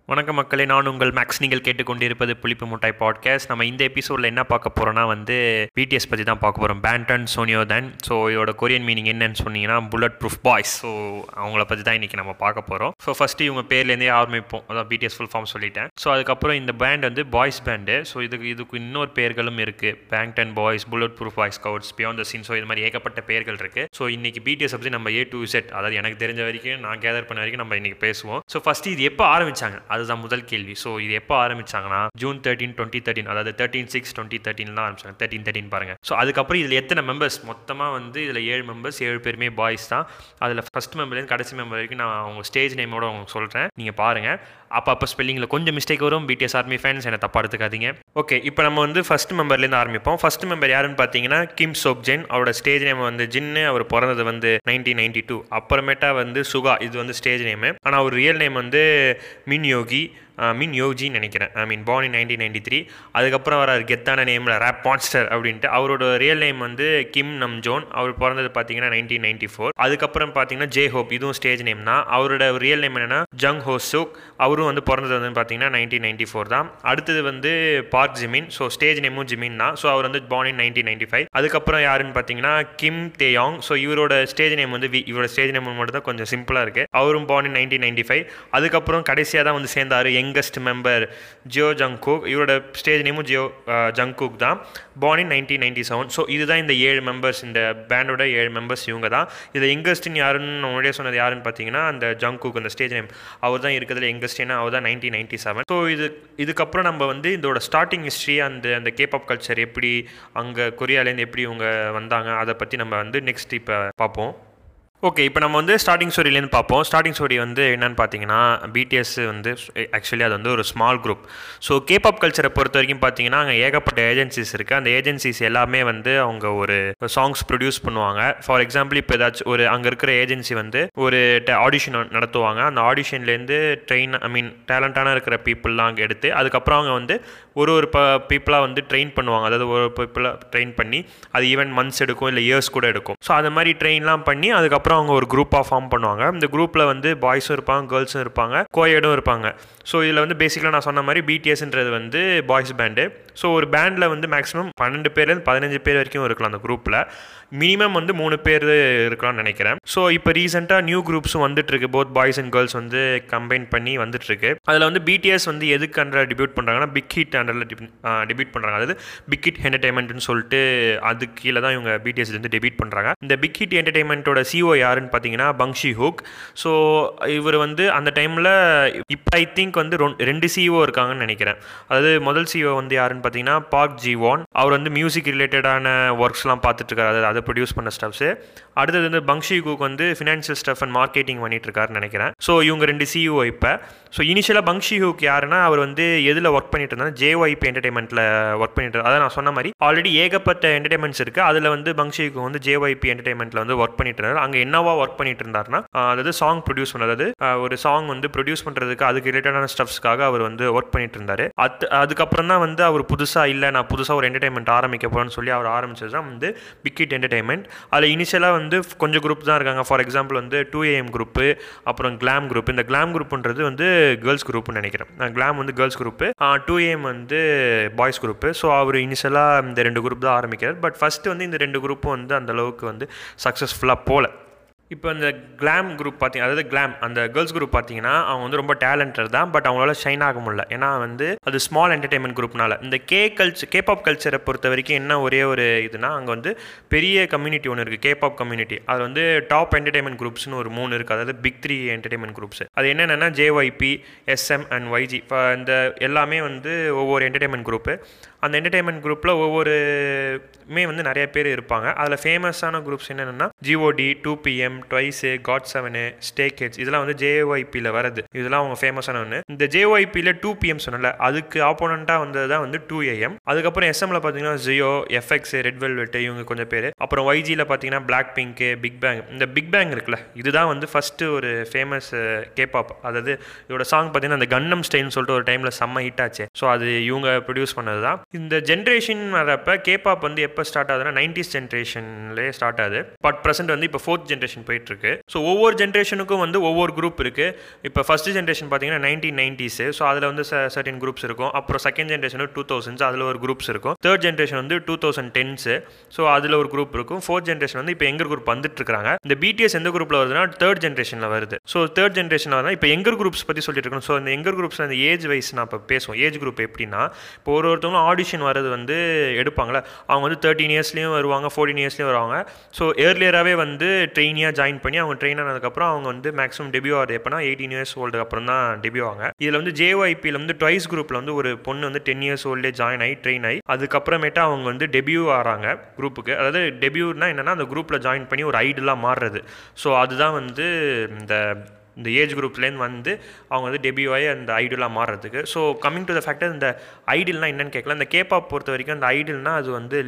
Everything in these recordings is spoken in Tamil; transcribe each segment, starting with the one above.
வணக்கம் மக்களே நான் உங்கள் மேக்ஸ் நீங்கள் கேட்டுக்கொண்டிருப்பது புளிப்பு முட்டாய் பாட்காஸ்ட் நம்ம இந்த எபிசோடில் என்ன பார்க்க போகிறோம்னா வந்து பிடிஎஸ் பற்றி தான் பார்க்க போகிறோம் பேண்டன் சோனியோதன் ஸோ இதோட கொரியன் மீனிங் என்னன்னு சொன்னீங்கன்னா புல்லட் ப்ரூஃப் பாய்ஸ் ஸோ அவங்கள பற்றி தான் இன்றைக்கி நம்ம பார்க்க போகிறோம் ஸோ ஃபஸ்ட்டு இவங்க பேர்லேருந்தே ஆரம்பிப்போம் அதான் பிடிஎஸ் ஃபுல் ஃபார்ம் சொல்லிட்டேன் ஸோ அதுக்கப்புறம் இந்த பேண்ட் வந்து பாய்ஸ் பேண்டு ஸோ இதுக்கு இதுக்கு இன்னொரு பேர்களும் இருக்குது Bangtan boys bulletproof boys scouts beyond the scene so இது மாதிரி ஏகப்பட்ட பேர்கள் இருக்குது ஸோ இன்றைக்கி பிடிஎஸ் பற்றி நம்ம ஏ டு செட் அதாவது எனக்கு தெரிஞ்ச வரைக்கும் நான் கேதர் பண்ண வரைக்கும் நம்ம இன்றைக்கி பேசுவோம் ஸோ ஃபஸ்ட்டு இது எப்போ ஆரம்பிச்சாங்க அதுதான் முதல் கேள்வி ஸோ இது எப்போ ஆரம்பிச்சாங்கன்னா ஜூன் தேர்ட்டின் டுவெண்ட்டி தேர்ட்டின் அதாவது தேர்ட்டின் சிக்ஸ் டுவெண்ட்டி தேர்ட்டின் தான் ஆரம்பிச்சாங்க தேர்ட்டின் தேர்ட்டின் பாருங்க ஸோ அதுக்கப்புறம் இதில் எத்தனை மெம்பர்ஸ் மொத்தமாக வந்து இதில் ஏழு மெம்பர்ஸ் ஏழு பேருமே பாய்ஸ் தான் அதில் ஃபஸ்ட் மெம்பர்லேருந்து கடைசி மெம்பர் வரைக்கும் நான் அவங்க ஸ்டேஜ் நேமோட உங்களுக்கு சொல்கிறேன் நீங்கள் பாருங்கள் அப்போ அப்போ ஸ்பெல்லிங்கில் கொஞ்சம் மிஸ்டேக் வரும் பிடிஎஸ் ஆர்மி ஃபேன்ஸ் என்னை தப்பாக எடுத்துக்காதீங்க ஓகே இப்போ நம்ம வந்து ஃபஸ்ட் மெம்பர்லேருந்து ஆரம்பிப்போம் ஃபஸ்ட் மெம்பர் யாருன்னு பார்த்தீங்கன்னா கிம் சோக் ஜென் அவரோட ஸ்டேஜ் நேம் வந்து ஜின்னு அவர் பிறந்தது வந்து நைன்டீன் நைன்டி டூ அப்புறமேட்டா வந்து சுகா இது வந்து ஸ்டேஜ் நேமு ஆனால் அவர் ரியல் நேம் வந்து மின் யோகி மின் யோகின்னு நினைக்கிறேன் I mean born in nineteen ninety three அதுக்கப்புறம் வர கெத்தான நேமில் ரேப் மான்ஸ்டர் அப்படின்ட்டு அவரோட ரியல் நேம் வந்து கிம் நம் ஜோன் அவர் பிறந்தது பார்த்தீங்கன்னா நைன்டீன் நைன்டி ஃபோர் அதுக்கப்புறம் பார்த்தீங்கன்னா ஜே ஹோப் இதுவும் ஸ்டேஜ் நேம் தான் அவரோட ரியல் நேம் என்னன்னா ஜங் ஹோ சுக் அவரும் வந்து பிறந்தது வந்து பார்த்தீங்கன்னா நைன்டீன் நைன்டி ஃபோர் தான் அடுத்தது வந்து பார்க் ஜிமின் ஸோ ஸ்டேஜ் நேமும் ஜிமின் தான் ஸோ அவர் வந்து born in nineteen ninety five அதுக்கப்புறம் யாருன்னு பார்த்தீங்கன்னா கிம் தேயாங் ஸோ இவரோட ஸ்டேஜ் நேம் வந்து வி இவரோட ஸ்டேஜ் நேம் மட்டும் தான் கொஞ்சம் சிம்பிளாக இருக்குது அவரும் born in nineteen ninety five அதுக்கப்புறம் கடைசியாக தான் வந்து சேர்ந்தார் யங்கஸ்ட் மெம்பர் ஜியோ ஜங்குக் இவரோட ஸ்டேஜ் நேமும் ஜியோ ஜங்குக் தான் born in nineteen ninety seven so இதுதான் இந்த ஏழு மெம்பர்ஸ் இந்த பேண்டோட ஏழு மெம்பர்ஸ் இவங்க தான் இதில் யங்கஸ்ட்னு யாருன்னு முன்னாடியே சொன்னது யாருன்னு பார்த்தீங்கன்னா அந்த ஜங்குக் அந்த ஸ்டேஜ் நேம் அவர் தான் இருக்கிறதுல யங்கஸ்ட் ஏன்னா அவர் தான் நைன்டீன் நைன்டி செவன் ஸோ இது இதுக்கப்புறம் நம்ம வந்து இதோட ஸ்டார்டிங் ஹிஸ்ட்ரி அந்த அந்த கேப்அப் கல்ச்சர் எப்படி அங்கே கொரியாலேருந்து எப்படி இவங்க வந்தாங்க அதை பற்றி நம்ம வந்து நெக்ஸ்ட் இப்போ பார்ப்போம் ஓகே இப்போ நம்ம வந்து ஸ்டார்டிங் ஸ்டோரியிலேருந்து பார்ப்போம் ஸ்டார்டிங் ஸ்டோரி வந்து என்னன்னு பார்த்தீங்கன்னா பிடிஎஸ் வந்து ஆக்சுவலி அது வந்து ஒரு ஸ்மால் குரூப் ஸோ கேப்அப் கல்ச்சரை பொறுத்த வரைக்கும் பார்த்தீங்கன்னா அங்கே ஏகப்பட்ட ஏஜென்சிஸ் இருக்குது அந்த ஏஜென்சிஸ் எல்லாமே வந்து அவங்க ஒரு சாங்ஸ் ப்ரொடியூஸ் பண்ணுவாங்க ஃபார் எக்ஸாம்பிள் இப்போ ஏதாச்சும் ஒரு அங்கே இருக்கிற ஏஜென்சி வந்து ஒரு ஆடிஷன் நடத்துவாங்க அந்த ஆடிஷன்லேருந்து ட்ரெயின் ஐ மீன் டேலண்டான இருக்கிற பீப்புளெலாம் அங்கே எடுத்து அதுக்கப்புறம் அவங்க வந்து ஒரு ஒரு ப பீப்புளாக வந்து ட்ரெயின் பண்ணுவாங்க அதாவது ஒரு பீப்புளாக ட்ரெயின் பண்ணி அது ஈவன் மந்த்ஸ் எடுக்கும் இல்லை இயர்ஸ் கூட எடுக்கும் ஸோ அது மாதிரி ட்ரெயின்லாம் பண்ணி அதுக்கப்புறம் அவங்க ஒரு குரூப்பாக ஃபார்ம் பண்ணுவாங்க இந்த குரூப்பில் வந்து பாய்ஸும் இருப்பாங்க கேர்ள்ஸும் இருப்பாங்க கோயடும் இருப்பாங்க ஸோ இதில் வந்து பேசிக்கலாக நான் சொன்ன மாதிரி பிடிஎஸ்ன்றது வந்து பாய்ஸ் பேண்டு ஸோ ஒரு பேண்டில் வந்து மேக்ஸிமம் பன்னெண்டு பேர்லேருந்து பதினஞ்சு பேர் வரைக்கும் இருக்கலாம் அந்த குரூப்பில் மினிமம் வந்து மூணு பேர் இருக்கலாம்னு நினைக்கிறேன் ஸோ இப்போ ரீசெண்டாக நியூ குரூப்ஸும் வந்துட்டுருக்கு போத் பாய்ஸ் அண்ட் கேர்ள்ஸ் வந்து கம்பைன் பண்ணி வந்துட்டுருக்கு அதில் வந்து பிடிஎஸ் வந்து எதுக்கு அண்டர் டிபியூட் பண்ணுறாங்கன்னா பிக் ஹிட் அண்டரில் டிபியூட் பண்ணுறாங்க அதாவது பிக் ஹிட் என்டர்டைன்மெண்ட்னு சொல்லிட்டு அது கீழே தான் இவங்க பிடிஎஸ் வந்து டெபியூட் பண்ணுறாங்க இந்த பிக் ஹிட் என்டர்டைன்மெண்ட்டோட சிஓ யாருன்னு பார்த்தீங்கன்னா பங்ஷி ஹூக் ஸோ இவர் வந்து அந்த டைமில் இப்போ ஐ திங்க் வந்து ரெண்டு சிஓ இருக்காங்கன்னு நினைக்கிறேன் அதாவது முதல் சிஓ வந்து யாருன்னு பார்த்தீங்கன்னா பார்க் ஜிவான் அவர் வந்து மியூசிக் ரிலேட்டடான ஒர்க்ஸ்லாம் பார்த்துட்டு இருக்காரு அதாவது அதை ப்ரொடியூஸ் பண்ண ஸ்டப்ஸு அடுத்தது வந்து பங்ஷி குக் வந்து ஃபினான்ஷியல் ஸ்டஃப் அண்ட் மார்க்கெட்டிங் பண்ணிட்டு இருக்காருன்னு நினைக்கிறேன் ஸோ இவங்க ரெண்டு சிஇஓ இப்போ ஸோ இனிஷியலாக பங்ஷி ஹூக் யாருன்னா அவர் வந்து எதில் ஒர்க் பண்ணிட்டு இருந்தாங்க ஜேஒய்பி என்டர்டைன்மெண்ட்டில் ஒர்க் பண்ணிட்டு அதான் நான் சொன்ன மாதிரி ஆல்ரெடி ஏகப்பட்ட என்டர்டைன்மெண்ட்ஸ் இருக்குது அதில் வந்து பங்ஷி ஹூக் வந்து ஜேஒய்பி என்டர்டைன்மெண்ட்டில் வந்து ஒர்க் பண்ணிட்டு இருந்தார் அங்கே என்னவா ஒர்க் பண்ணிட்டு இருந்தாருன்னா அதாவது சாங் ப்ரொடியூஸ் பண்ணுறது ஒரு சாங் வந்து ப்ரொடியூஸ் பண்ணுறதுக்கு அதுக்கு ரிலேட்டடான ஸ்டப்ஸ்க்காக அவர் வந்து ஒர்க் பண்ணிட்டு இருந்தார் அது அதுக்கப்புறம் தான் வந்து அவர் புதுசாக இல்லை நான் புதுசாக ஒரு என்டர்டைன்மெண்ட் ஆரம்பிக்க போகிறேன்னு சொல்லி அவர் ஆரம்பிச்சது தான் வந்து பிக்கிட் என்டர்டைன்மெண்ட் அதில் இனிஷியலாக வந்து கொஞ்சம் குரூப் தான் இருக்காங்க ஃபார் எக்ஸாம்பிள் வந்து டூ ஏஎம் குரூப்பு அப்புறம் கிளாம் குரூப் இந்த கிளாம் குரூப்ன்றது வந்து கேர்ள்ஸ் குரூப்னு நினைக்கிறேன் கிளாம் வந்து கேர்ள்ஸ் குரூப்பு டூ ஏஎம் வந்து பாய்ஸ் குரூப்பு ஸோ அவர் இனிஷியலாக இந்த ரெண்டு குரூப் தான் ஆரம்பிக்கிறார் பட் ஃபஸ்ட்டு வந்து இந்த ரெண்டு குரூப்பும் வந்து அந்த அளவுக்கு வந்து சக்ஸஸ்ஃபுல்லாக போகல இப்போ இந்த கிளாம் குரூப் பார்த்தீங்க அதாவது கிளாம் அந்த கேர்ள்ஸ் குரூப் பார்த்தீங்கன்னா அவங்க வந்து ரொம்ப டேலண்டட் தான் பட் அவங்களால ஷைன் ஆக முடியல ஏன்னா வந்து அது ஸ்மால் என்டர்டைன்மெண்ட் குரூப்னால இந்த கே கல்ச்சர் கேபாப் கல்ச்சரை பொறுத்த வரைக்கும் என்ன ஒரே ஒரு இதுனா அங்கே வந்து பெரிய கம்யூனிட்டி ஒன்று இருக்குது கேபாப் கம்யூனிட்டி அது வந்து டாப் என்டர்டைன்மெண்ட் குரூப்ஸ்னு ஒரு மூணு இருக்குது அதாவது பிக் த்ரீ என்டர்டைன்மெண்ட் குரூப்ஸ் அது என்னென்னா ஜேஒய்பி எஸ்எம் அண்ட் ஒய்ஜி இந்த எல்லாமே வந்து ஒவ்வொரு என்டர்டைன்மெண்ட் குரூப்பு அந்த என்டர்டைன்மெண்ட் குரூப்பில் ஒவ்வொருமே வந்து நிறைய பேர் இருப்பாங்க அதில் ஃபேமஸான குரூப்ஸ் என்னென்னா GOT two PM Twice GOT seven Stray Kids இதெல்லாம் வந்து ஜேஒய்பியில் வருது இதெல்லாம் அவங்க ஃபேமஸான ஒன்று இந்த ஜேஒய்பியில் டூ பிஎம் சொன்னல அதுக்கு ஆப்போனண்ட்டாக வந்தது தான் வந்து டூ ஏஎம் அதுக்கப்புறம் எஸ்எம்ல பார்த்தீங்கன்னா ஜியோ எஃப்எக்ஸ் ரெட் வெல்வெட் இவங்க கொஞ்சம் பேர் அப்புறம் ஒய்ஜியில் பார்த்தீங்கன்னா பிளாக் பிங்க்கு பிக் பேங் இந்த பிக் பேங் இருக்குல்ல இதுதான் வந்து ஃபஸ்ட்டு ஒரு ஃபேமஸ் கேப்பாப் அதாவது இதோட சாங் பார்த்தீங்கன்னா அந்த கன்னம் ஸ்டைல்னு சொல்லிட்டு ஒரு டைமில் செம்ம ஹிட் ஆச்சு ஸோ அது இவங்க ப்ரொடியூஸ் பண்ணது தான் இந்த ஜென்ரேஷன் வரப்ப கேபாப் வந்து எப்போ ஸ்டார்ட் ஆகுதுன்னா நைன்டிஸ் ஜென்ரேஷன்லேயே ஸ்டார்ட் ஆகுது பட் ப்ரெசென்ட் வந்து இப்போ ஃபோர்த் ஜென்ரேஷன் போயிட்டு இருக்கு ஸோ ஒவ்வொரு ஜென்ரேஷனுக்கும் வந்து ஒவ்வொரு குரூப் இருக்கு இப்போ ஃபர்ஸ்ட் ஜென்ரேஷன் பார்த்தீங்கன்னா நைன்டீன் நைன்டிஸ் ஸோ அதில் வந்து சர்டின் குரூப்ஸ் இருக்கும் அப்புறம் செகண்ட் ஜென்ரேஷன் டூ தௌசண்ட்ஸ் அதில் ஒரு குரூப்ஸ் இருக்கும் தேர்ட் ஜென்ரேஷன் வந்து டூ தௌசண்ட் டென்ஸு ஸோ அதில் ஒரு குரூப் இருக்கும் ஃபோர்த் ஜென்ரேஷன் வந்து இப்போ எங்கர் குரூப் வந்துட்டு இருக்காங்க இந்த பிடிஎஸ் எந்த குரூப்பில் வருதுன்னா தேர்ட் ஜென்ரேஷனில் வருது ஸோ தேர்ட் ஜென்ரேஷனில் வந்து இப்போ எங்கர் குரூப்ஸ் பற்றி சொல்லிட்டு இருக்கோம் ஸோ இந்த எங்கர் குரூப்ஸில் அந்த ஏஜ் வைஸ் நான் இப்போ பேசுவோம் ஏஜ் குரூப் எப்படின்னா இப்போ ஒரு ஒருத்தவங்களும் ஆடிஷன் வர்றது வந்து எடுப்பாங்களே அவங்க வந்து தேர்ட்டின் இயர்ஸ்லேயும் வருவாங்க ஃபோர்டீன் இயர்ஸ்லேயும் வருவாங்க ஸோ ஏர்லியராகவே வந்து ட்ரெயினியாக ஜாயின் பண்ணி அவங்க ட்ரெயின் ஆனதுக்கப்புறம் அவங்க வந்து மேக்ஸிமம் டெபியூ ஆகுது எப்போனா எயிட்டீன் இயர்ஸ் ஓல்டு அப்புறம் தான் டெபியூ ஆவாங்க இதில் வந்து ஜேஒய்பியில் வந்து ட்வைஸ் குரூப்பில் வந்து ஒரு பொண்ணு வந்து டென் இயர்ஸ் ஓல்டே ஜாயின் ஆகி ட்ரெயின் ஆகி அதுக்கப்புறமேட்டா அவங்க வந்து டெபியூ ஆகிறாங்க குரூப்புக்கு அதாவது டெபியூனா என்னென்னா அந்த குரூப்பில் ஜாயின் பண்ணி ஒரு ஐடலாக மாறுறது ஸோ அதுதான் வந்து இந்த இந்த ஏஜ் குரூப்லேருந்து வந்து அவங்க வந்து டெபியூ ஆகி அந்த ஐடலாக மாறுறதுக்கு so coming to the factor இந்த ஐடில்னால் என்னன்னு கேட்கல இந்த கேப்பாப் பொறுத்த வரைக்கும் அந்த ஐடில்னா அது வந்து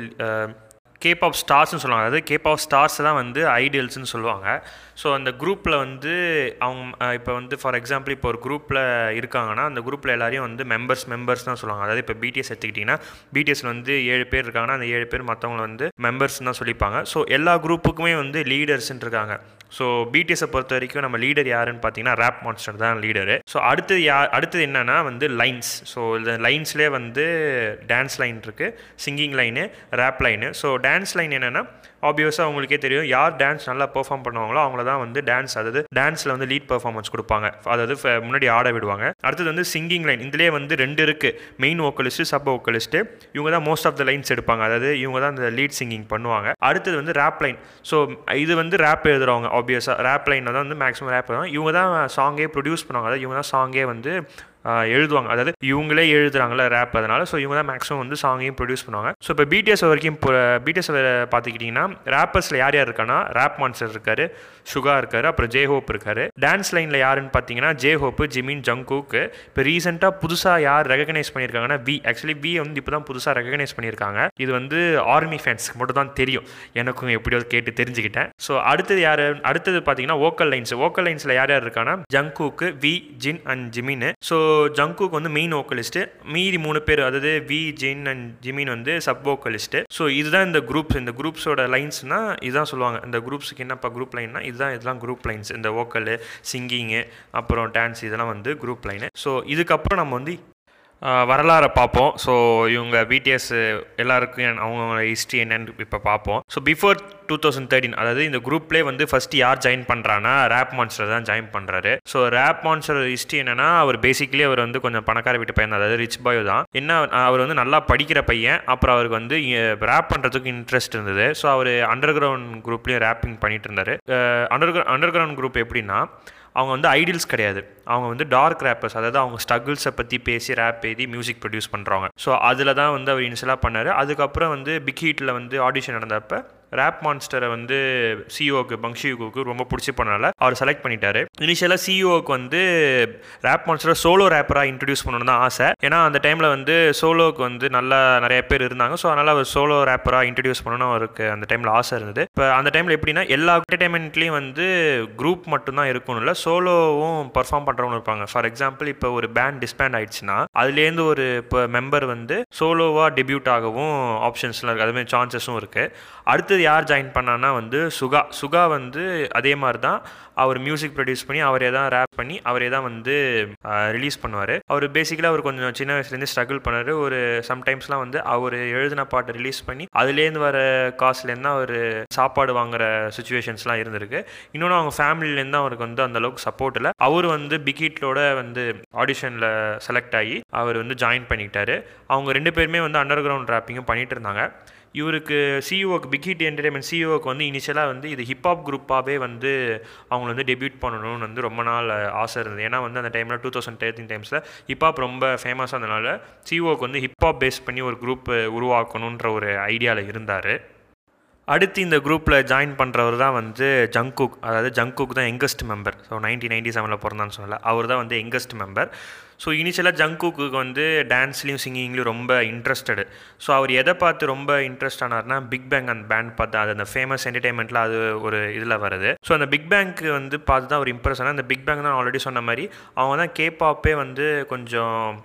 கேபாப் ஸ்டார்ஸ்னு சொல்லுவாங்க அதாவது கேபாப் ஸ்டார்ஸ் தான் வந்து ஐடியல்ஸ்னு சொல்லுவாங்க ஸோ அந்த குரூப்பில் வந்து அவங்க இப்போ வந்து ஃபார் எக்ஸாம்பிள் இப்போ ஒரு குரூப்பில் இருக்காங்கன்னா அந்த குரூப்பில் எல்லாரையும் வந்து மெம்பர்ஸ் மெம்பர்ஸ் தான் சொல்லுவாங்க அதாவது இப்போ பிடிஎஸ் எடுத்துக்கிட்டிங்கன்னா பிடிஎஸ்ல வந்து ஏழு பேர் இருக்காங்கன்னா அந்த ஏழு பேர் மற்றவங்களை வந்து மெம்பர்ஸ் தான் சொல்லிப்பாங்க ஸோ எல்லா குரூப்புக்குமே வந்து லீடர்ஸ்ன்னு இருக்காங்க ஸோ பிடிஎஸை பொறுத்த வரைக்கும் நம்ம லீடர் யாருன்னு பார்த்தீங்கன்னா ரேப் மான்ஸ்டர் தான் லீடரு ஸோ அடுத்தது யா அடுத்தது என்னன்னா வந்து லைன்ஸ் ஸோ இந்த லைன்ஸ்லேயே வந்து டான்ஸ் லைன் இருக்குது singing line rap line so dance line என்னென்னா ஆப்வியஸாக அவங்களுக்கே தெரியும் யார் டான்ஸ் நல்லா பெர்ஃபார்ம் பண்ணுவாங்களோ அவங்கள தான் வந்து டான்ஸ் அதாவது டான்ஸில் வந்து லீட் பெர்ஃபார்மன்ஸ் கொடுப்பாங்க அதாவது முன்னாடி ஆட விடுவாங்க அடுத்தது வந்து சிங்கிங் லைன் இதுலேயே வந்து ரெண்டு இருக்குது மெயின் வோக்கலிஸ்ட்டு சப் வோக்கலிஸ்ட்டு இவங்க தான் மோஸ்ட் ஆஃப் த லைன்ஸ் எடுப்பாங்க அதாவது இவங்க தான் அந்த லீட் சிங்கிங் பண்ணுவாங்க அடுத்தது வந்து ரேப் லைன் ஸோ இது வந்து ரேப் எழுதுறவங்க ஆப்வியஸாக ரேப் லைனில் தான் வந்து மேக்ஸிமம் ரேப் எழுதுவாங்க இவங்க தான் சாங்கே ப்ரொடியூஸ் பண்ணுவாங்க அதாவது இவங்க தான் சாங்கே வந்து எழுதுவாங்க அதாவது இவங்களே எழுதுறாங்களே ரேப் அதனால ஸோ இவங்க தான் மேக்ஸிமம் வந்து சாங்கையும் ப்ரொடியூஸ் பண்ணுவாங்க ஸோ இப்போ பிடிஎஸ் வரைக்கும் இப்போ பிடிஎஸ் பார்த்துக்கிட்டிங்கன்னா ரேப்பர்ஸில் யார் யார் இருக்கான்னா ரேப் மான்சர் இருக்காரு சுகா இருக்காரு அப்புறம் ஜே ஹோப் இருக்காரு டான்ஸ் லைனில் யாருன்னு பார்த்தீங்கன்னா ஜே ஹோப்பு ஜிமின் ஜங்குக்கு இப்போ ரீசெண்டாக புதுசாக யார் ரெகனைஸ் பண்ணியிருக்காங்கன்னா வி ஆக்சுவலி வி வந்து இப்போ தான் புதுசாக ரெகனைஸ் பண்ணியிருக்காங்க இது வந்து ஆர்மி ஃபேன்ஸ்க்கு மட்டும் தான் தெரியும் எனக்கும் எப்படியோ கேட்டு தெரிஞ்சுக்கிட்டேன் ஸோ அடுத்தது யார் அடுத்தது பார்த்தீங்கன்னா ஓக்கல் லைன்ஸ் ஓக்கல் லைன்ஸில் யார் யார் இருக்கான்னா Jungkook V Jin and Jimin so Jungkook வந்து மெயின் வோக்கலிஸ்ட்டு மீதி மூணு பேர் அதாவது வி ஜின் அண்ட் ஜிமின் வந்து சப் வோக்கலிஸ்ட்டு ஸோ இதுதான் இந்த குரூப்ஸ் இந்த குரூப்ஸோட லைன்ஸ்னால் இதுதான் சொல்லுவாங்க இந்த குரூப்ஸுக்கு என்னப்பா குரூப் லைன்னா இதுதான் இதெல்லாம் குரூப் லைன்ஸ் இந்த வோக்கலு சிங்கிங்கு அப்புறம் டான்ஸ் இதெல்லாம் வந்து குரூப் லைனு ஸோ இதுக்கப்புறம் நம்ம வந்து வரலாறை பார்ப்போம் ஸோ இவங்க பிடிஎஸ் எல்லாருக்கும் அவங்க ஹிஸ்ட்ரி என்னன்னு இப்போ பார்ப்போம் so before two thousand thirteen அதாவது இந்த குரூப்லேயே வந்து ஃபஸ்ட் யார் ஜாயின் பண்ணுறான்னா ரேப் மான்ஸ்டர் தான் ஜாயின் பண்ணுறாரு ஸோ ரேப் மான்ஸ்டர் ஹிஸ்ட்ரி என்னன்னா அவர் பேசிக்கலி அவர் வந்து கொஞ்சம் பணக்கார வீட்டு பையன் அதாவது ரிச் பாய் தான் என்ன அவர் வந்து நல்லா படிக்கிற பையன் அப்புறம் அவருக்கு வந்து ரேப் பண்ணுறதுக்கு இன்ட்ரெஸ்ட் இருந்தது ஸோ அவர் அண்டர் கிரவுண்ட் குரூப்லேயும் ரேப்பிங் பண்ணிட்டு இருந்தார் அண்டர் அண்டர் கிரவுண்ட் குரூப் எப்படின்னா அவங்க வந்து ஐடியல்ஸ் கிடையாது அவங்க வந்து டார்க் ரேப்பர்ஸ் அதாவது அவங்க ஸ்ட்ரகிள்ஸை பற்றி பேசி ரேப் எழுதி மியூசிக் ப்ரொடியூஸ் பண்ணுறவங்க ஸோ அதில் தான் வந்து அவர் இனிஷியலாக பண்ணார் அதுக்கப்புறம் வந்து பிக் ஹீட்டில் வந்து ஆடிஷன் நடந்தப்போ ரேப் மான்ஸ்டரை வந்து சிஓக்கு பங்ஷியூக்கு ரொம்ப பிடிச்சி பண்ணனால அவர் செலக்ட் பண்ணிட்டாரு இனிஷியலாக சிஓக்கு வந்து ரேப் மான்ஸ்டரை சோலோ ரேப்பராக இன்ட்ரடியூஸ் பண்ணணும்னு தான் ஆசை ஏன்னா அந்த டைமில் வந்து சோலோக்கு வந்து நல்லா நிறைய பேர் இருந்தாங்க ஸோ அதனால் அவர் சோலோ ரேப்பராக இன்ட்ரடியூஸ் பண்ணணும் அவருக்கு அந்த டைமில் ஆசை இருந்தது இப்போ அந்த டைமில் எப்படின்னா எல்லா என்டர்டைன்மெண்ட்லேயும் வந்து குரூப் மட்டும்தான் இருக்கணும் இல்லை சோலோவும் பர்ஃபார்ம் பண்ணுறவங்க இருப்பாங்க ஃபார் எக்ஸாம்பிள் இப்போ ஒரு பேண்ட் டிஸ்பேண்ட் ஆயிடுச்சுன்னா அதுலேருந்து ஒரு இப்போ மெம்பர் வந்து சோலோவாக டெபியூட் ஆகவும் ஆப்ஷன்ஸ்லாம் இருக்குது அதுமாதிரி சான்சஸும் இருக்குது அடுத்தது யார் ஜாயின் பண்ணான்னா வந்து சுகா சுகா வந்து அதே மாதிரி தான் அவர் மியூசிக் ப்ரொடியூஸ் பண்ணி அவரே தான் ரேப் பண்ணி அவரே தான் வந்து ரிலீஸ் பண்ணுவார் அவர் பேசிக்கலாக அவர் கொஞ்சம் சின்ன வயசுலேருந்து ஸ்ட்ரகிள் பண்ணார் ஒரு சம்டைம்ஸ்லாம் வந்து அவர் எழுதின பாட்டை ரிலீஸ் பண்ணி அதுலேருந்து வர காசுலேருந்து அவர் சாப்பாடு வாங்குற சுச்சுவேஷன்ஸ்லாம் இருந்திருக்கு இன்னொன்று அவங்க ஃபேமிலிலேருந்து அவருக்கு வந்து அந்த அளவுக்கு சப்போர்ட் இல்லை அவர் வந்து பிகிட்லோட வந்து ஆடிஷனில் செலக்ட் ஆகி அவர் வந்து ஜாயின் பண்ணிக்கிட்டாரு அவங்க ரெண்டு பேருமே வந்து அண்டர் கிரவுண்ட் ரேப்பிங்கும் பண்ணிட்டு இருந்தாங்க இவருக்கு சிஇஓக்கு பிக் ஹிட் என்டர்டைன்மெண்ட் சிஇஓக்கு வந்து இனிஷியலாக வந்து இது ஹிப்ஹாப் குரூப்பாகவே வந்து அவங்கள வந்து டெபியூட் பண்ணணும்னு வந்து ரொம்ப நாள் ஆசை இருந்தது ஏன்னா வந்து அந்த டைமில் டூ தௌசண்ட் தேர்ட்டின் டைம்ஸில் ஹிப்ஹாப் ரொம்ப ஃபேமஸாக இருந்தனால சிஇஓக்கு வந்து ஹிப்ஹாப் பேஸ் பண்ணி ஒரு குரூப் உருவாக்கணுன்ற ஒரு ஐடியாவில் இருந்தார் அடுத்து இந்த குரூப்பில் ஜாயின் பண்ணுறவர் தான் வந்து ஜங்குக் அதாவது ஜங்குக் தான் youngest member so nineteen ninety செவனில் பிறந்தான்னு சொல்லல அவர் தான் வந்து யங்கஸ்ட் மெம்பர் ஸோ இனிஷியலாக ஜங்குக்கு வந்து டான்ஸ்லையும் சிங்கிங்லையும் ரொம்ப இன்ட்ரெஸ்டடு ஸோ அவர் எதை பார்த்து ரொம்ப இன்ட்ரெஸ்ட் ஆனார்னா பிக் பேங் அந்த பேண்ட் பார்த்து அது அந்த ஃபேமஸ் என்டர்டைன்மெண்ட்டில் அது ஒரு இதில் வருது ஸோ அந்த பிக் பேங்க்கு வந்து பார்த்து தான் அவர் இம்ப்ரெஸ் ஆனால் அந்த பிக் பேங் தான் ஆல்ரெடி சொன்ன மாதிரி அவங்க தான் கேப்பாப்பே வந்து கொஞ்சம்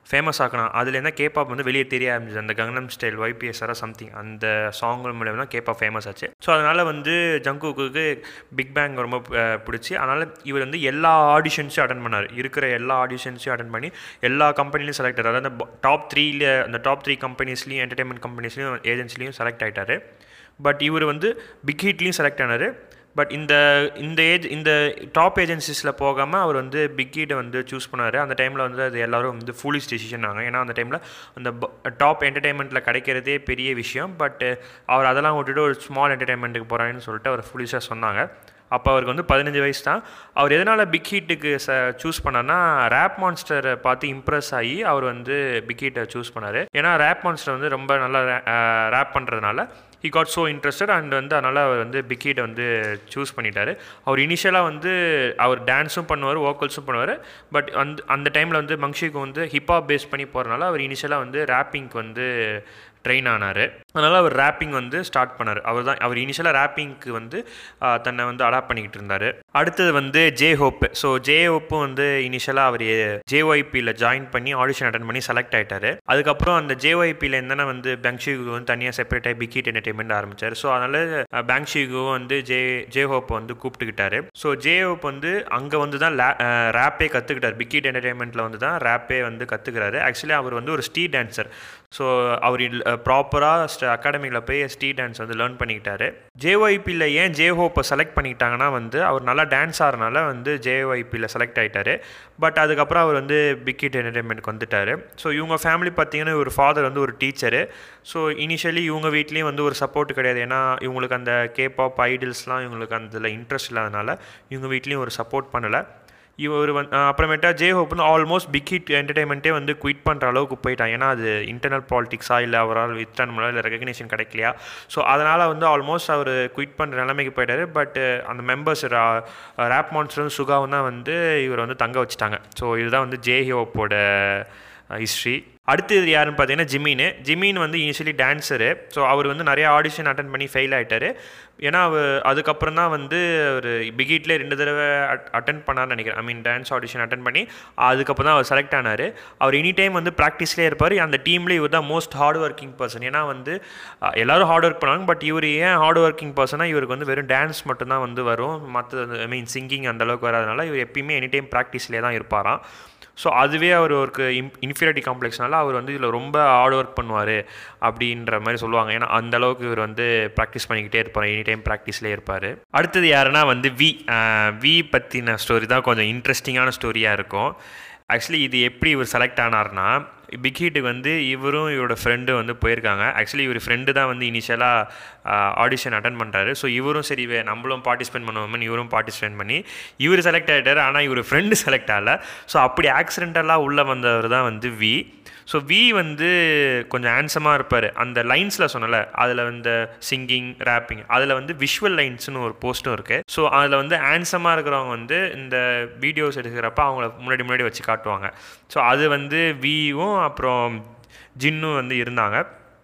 ஃபேமஸ் ஆக்கணும் அதில் என்ன கேபாப் வந்து வெளியே தெரிய ஆரம்பிச்சது அந்த கங்னம் ஸ்டைல் ஒய்பிஎஸ்ஆர் சம்திங் அந்த சாங் மூலியம் தான் கேபாப் ஃபேமஸ் ஆச்சு ஸோ அதனால் வந்து ஜங்குக்கு பிக் பேங் ரொம்ப அஹ், பிடிச்சி அதனால் இவர் வந்து எல்லா ஆடிஷன்ஸையும் அட்டன் பண்ணார் இருக்கிற எல்லா ஆடிஷன்ஸையும் அட்டன் பண்ணி எல்லா கம்பெனிலையும் செலக்ட் ஆகிறார் அந்த டாப் த்ரீல அந்த டாப் த்ரீ கம்பெனிஸ்லையும் என்டர்டைன்மெண்ட் கம்பெனிஸ்லையும் ஏஜென்சிலையும் செலக்ட் ஆகிட்டாரு பட் இவர் வந்து பிக் ஹிட்லேயும் செலக்ட் ஆனார் பட் இந்த இந்த ஏஜ் இந்த டாப் ஏஜென்சிஸில் போகாமல் அவர் வந்து பிக் ஹீட்டை வந்து சூஸ் பண்ணார் அந்த டைமில் வந்து அது எல்லாரும் வந்து ஃபூலிஷ் டெசிஷன் ஆகும் ஏன்னா அந்த டைமில் அந்த டாப் என்டர்டைன்மெண்ட்டில் கிடைக்கிறதே பெரிய விஷயம் பட் அவர் அதெல்லாம் விட்டுட்டு ஒரு ஸ்மால் என்டர்டைன்மெண்ட்டுக்கு போகிறான்னு சொல்லிட்டு அவர் ஃபுலிஷாக சொன்னாங்க அப்போ அவருக்கு வந்து பதினஞ்சு வயசு தான் அவர் எதனால் பிக் ஹீட்டுக்கு ச சூஸ் பண்ணார்னா ரேப் மான்ஸ்டரை பார்த்து இம்ப்ரெஸ் ஆகி அவர் வந்து பிக் ஹீட்டை சூஸ் பண்ணார் ஏன்னா ரேப் மான்ஸ்டர் வந்து ரொம்ப நல்லா ரேப் பண்ணுறதுனால he got so interested and வந்து அதனால் அவர் வந்து பிக் ஹீட்டை வந்து சூஸ் பண்ணிட்டாரு அவர் இனிஷியலாக வந்து அவர் டான்ஸும் பண்ணுவார் வோக்கல்ஸும் பண்ணுவார் பட் அந்த அந்த டைமில் வந்து மங்ஷிக்கு வந்து ஹிப்ஹாப் பேஸ் பண்ணி போகிறனால அவர் இனிஷியலாக வந்து ரேப்பிங்க்கு வந்து ட்ரெயின் ஆனார் அதனால் அவர் ரேப்பிங் வந்து ஸ்டார்ட் பண்ணார் அவர் தான் அவர் இனிஷியலாக ரேப்பிங்க்கு வந்து ஆஹ், தன்னை வந்து அடாப்ட் பண்ணிக்கிட்டு இருந்தார் அடுத்தது வந்து ஜே ஹோப் ஸோ ஜே ஹோப்பும் வந்து இனிஷியலாக அவர் ஜேஒய்பியில் ஜாயின் பண்ணி ஆடிஷன் அட்டன் பண்ணி செலக்ட் ஆயிட்டாரு அதுக்கப்புறம் அந்த ஜேஒய்பியில் என்னென்ன வந்து பேங்ஷிகு வந்து தனியாக செப்பரேட் ஆகி பிகிட் என்டர்டைன்மெண்ட் ஆரம்பிச்சார் ஸோ அதனால் பேங்ஷிகுவும் வந்து ஜே ஜே ஹோப்பை வந்து கூப்பிட்டுக்கிட்டாரு ஸோ ஜே ஹோப் வந்து அங்கே வந்து தான் ரேப்பே கற்றுக்கிட்டார் பிகிட் என்டர்டைன்மெண்ட்டில் வந்து தான் ரேப்பே வந்து கற்றுக்கிறாரு ஆக்சுவலி அவர் வந்து ஒரு ஸ்ட்ரீட் டான்சர் ஸோ அவர் ப்ராப்பராக அகாடமியில் போய் ஸ்ட்ரீட் டான்ஸ் வந்து லேர்ன் பண்ணிக்கிட்டாரு ஜேஒய்பியில் ஏன் ஜே ஹோப்பை செலக்ட் பண்ணிக்கிட்டாங்கன்னா வந்து அவர் நல்லா டான்ஸ் ஆகிறனால வந்து ஜேஒய்பியில் செலக்ட் ஆகிட்டாரு பட் அதுக்கப்புறம் அவர் வந்து பிக்கிட் என்டர்டைன்மெண்ட்க்கு வந்துட்டார் ஸோ இவங்க ஃபேமிலி பார்த்தீங்கன்னா ஒரு ஃபாதர் வந்து ஒரு டீச்சரு ஸோ இனிஷியலி இவங்க வீட்லேயும் வந்து ஒரு சப்போர்ட் கிடையாது ஏன்னா இவங்களுக்கு அந்த கேபாப் ஐடில்ஸ்லாம் இவங்களுக்கு அதில் இன்ட்ரெஸ்ட் இல்லாதனால இவங்க வீட்லேயும் ஒரு சப்போர்ட் பண்ணலை இவர் வந்து அப்புறமேட்டா ஜே ஹோப் வந்து ஆல்மோஸ்ட் பிக் ஹிட் என்டர்டைன்மெண்ட்டே வந்து குயிட் பண்ணுற அளவுக்கு போயிட்டான் ஏன்னா அது இன்டர்னல் பாலிடிக்ஸா இல்லை அவரால் வித்ரான் பண்ணல இல்லை ரெகக்னேஷன் கிடைக்கலையா ஸோ அதனால் வந்து ஆல்மோஸ்ட் அவர் குயிட் பண்ணுற நிலைமைக்கு போயிட்டாரு பட் அந்த மெம்பர்ஸ் ரேப் மான்ஸ்டரும் சுகாவும் தான் வந்து இவர் வந்து தங்க வச்சுட்டாங்க ஸோ இதுதான் வந்து ஜே ஹோப்போட ஹிஸ்ட்ரி அடுத்தது யாருன்னு பார்த்தீங்கன்னா ஜிமின் ஜிமின் வந்து இனிஷியலி டான்ஸரு ஸோ அவர் வந்து நிறைய ஆடிஷன் அட்டன் பண்ணி ஃபெயில் ஆகிட்டாரு ஏன்னா அவர் அதுக்கப்புறம் தான் வந்து அவர் பிகிட்லேயே ரெண்டு தடவை அட்டன் பண்ணார்னு நினைக்கிறேன் I mean dance audition attend பண்ணி அதுக்கப்புறம் தான் அவர் செலக்ட் ஆனார் அவர் எனி டைம் வந்து ப்ராக்டிஸ்லேயே இருப்பார் அந்த டீம்லேயே இவர் தான் மோஸ்ட் ஹார்ட் ஒர்க்கிங் பர்சன் ஏன்னா வந்து அஹ், எல்லாரும் ஹார்ட் ஒர்க் பண்ணுவாங்க பட் இவர் ஏன் ஹார்ட் ஒர்க்கிங் பர்சனாக இவருக்கு வந்து வெறும் டான்ஸ் மட்டும்தான் வந்து வரும் மற்ற ஐ மீன் சிங்கிங் அந்த அளவுக்கு வராதனால இவர் எப்பயுமே எனி டைம் ப்ராக்டிஸ்லேயே தான் இருப்பாராம் ஸோ அதுவே அவர் ஒரு இன் இன்ஃபீரியாரிட்டி காம்ப்ளெக்ஸ்னால அவர் வந்து இதில் ரொம்ப ஹார்ட் ஒர்க் பண்ணுவார் அப்படின்ற மாதிரி சொல்லுவாங்க ஏன்னா அந்த அளவுக்கு இவர் வந்து ப்ராக்டிஸ் பண்ணிக்கிட்டே இருப்பார் எனி டைம் ப்ராக்டிஸ்லேயே இருப்பார் அடுத்தது யாருன்னா வந்து வி வி பற்றின ஸ்டோரி தான் கொஞ்சம் இன்ட்ரெஸ்டிங்கான ஸ்டோரியாக இருக்கும் ஆக்சுவலி இது எப்படி இவர் செலக்ட் ஆனார்னா பிக் ஹீட்டுக்கு வந்து இவரும் இவரோட ஃப்ரெண்டு வந்து போயிருக்காங்க ஆக்சுவலி இவர் ஃப்ரெண்டு தான் வந்து இனிஷியலாக ஆடிஷன் அட்டன் பண்ணுறாரு ஸோ இவரும் சரி வே- நம்மளும் பார்ட்டிசிபேட் பண்ணுவோம்னு இவரும் பார்ட்டிசிபேட் பண்ணி இவர் செலக்ட் ஆகிட்டார் ஆனால் இவர் ஃப்ரெண்டு செலக்ட் ஆகல ஸோ அப்படி ஆக்சிடென்டலாக உள்ளே வந்தவர் தான் வந்து வி ஸோ வி வந்து கொஞ்சம் ஹேண்ட்ஸமாக இருப்பார் அந்த லைன்ஸில் சொன்னல அதில் வந்து சிங்கிங் ரேப்பிங் அதில் வந்து விஷுவல் லைன்ஸ்னு ஒரு போஸ்ட்டும் இருக்குது ஸோ அதில் வந்து ஹேண்ட்ஸமாக இருக்கிறவங்க வந்து இந்த வீடியோஸ் எடுக்கிறப்ப அவங்கள முன்னாடி முன்னாடி வச்சு காட்டுவாங்க ஸோ அது வந்து வியும் அப்புறம் ஜின்னும் வந்து இருந்தாங்க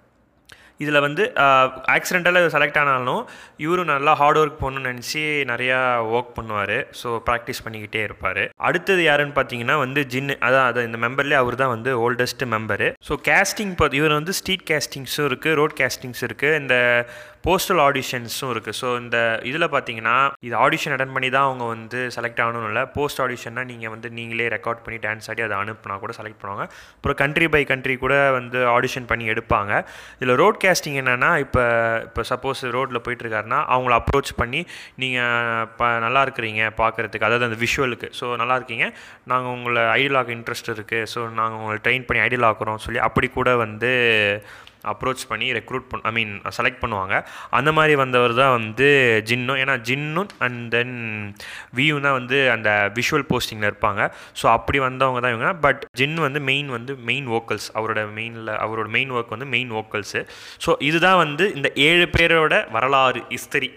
இதில் வந்து ஆக்சிடென்டலாக செலக்ட் ஆனாலும் இவரும் நல்லா ஹார்ட் ஒர்க் பண்ணணும்னு நினச்சி நிறையா ஒர்க் பண்ணுவார் ஸோ ப்ராக்டிஸ் பண்ணிக்கிட்டே இருப்பார் அடுத்தது யாருன்னு பார்த்தீங்கன்னா வந்து ஜின்னு அதான் அதான் இந்த மெம்பர்லேயே அவர் தான் வந்து ஓல்டஸ்ட் மெம்பரு ஸோ கேஸ்டிங் பார்த்து இவர் வந்து ஸ்ட்ரீட் கேஸ்டிங்ஸும் இருக்குது ரோட் கேஸ்டிங்ஸ் இருக்குது இந்த போஸ்டல் ஆடிஷன்ஸும் இருக்குது ஸோ இந்த இதில் பார்த்தீங்கன்னா இது ஆடிஷன் அட்டன் பண்ணி தான் அவங்க வந்து செலக்ட் ஆகணும்னு இல்லை போஸ்ட் ஆடிஷன்னா நீங்கள் வந்து நீங்களே ரெக்கார்ட் பண்ணி டான்ஸ் ஆடி அதை அனுப்புனா கூட செலக்ட் பண்ணுவாங்க அப்புறம் கண்ட்ரி பை கண்ட்ரி கூட வந்து ஆடிஷன் பண்ணி எடுப்பாங்க இதில் ரோட் கேஸ்டிங் என்னென்னா இப்போ இப்போ சப்போஸ் ரோட்டில் போயிட்டுருக்காருன்னா அவங்கள அப்ரோச் பண்ணி நீங்கள் ப நல்லா இருக்கிறீங்க பார்க்குறதுக்கு அதாவது அந்த விஷுவலுக்கு ஸோ நல்லா இருக்கீங்க நாங்கள் உங்களை ஐடியலாக இன்ட்ரெஸ்ட் இருக்குது ஸோ நாங்கள் உங்களை ட்ரெயின் பண்ணி ஐடியல் ஆக்குறோம் சொல்லி அப்படி கூட வந்து அப்ரோச் பண்ணி ரெக்ரூட் பண்ண ஐ மீன் செலக்ட் பண்ணுவாங்க அந்த மாதிரி வந்தவர் தான் வந்து ஜின்னும் ஏன்னா ஜின்னும் அண்ட் தென் வியும் தான் வந்து அந்த விஷுவல் போஸ்டிங்கில் இருப்பாங்க ஸோ அப்படி வந்தவங்க தான் இவங்க பட் ஜின் வந்து மெயின் வந்து மெயின் வோக்கல்ஸ் அவரோட மெயினில் அவரோட மெயின் ஒர்க் வந்து மெயின் வோக்கல்ஸு ஸோ இதுதான் வந்து இந்த ஏழு பேரோட வரலாறு ஹிஸ்டரி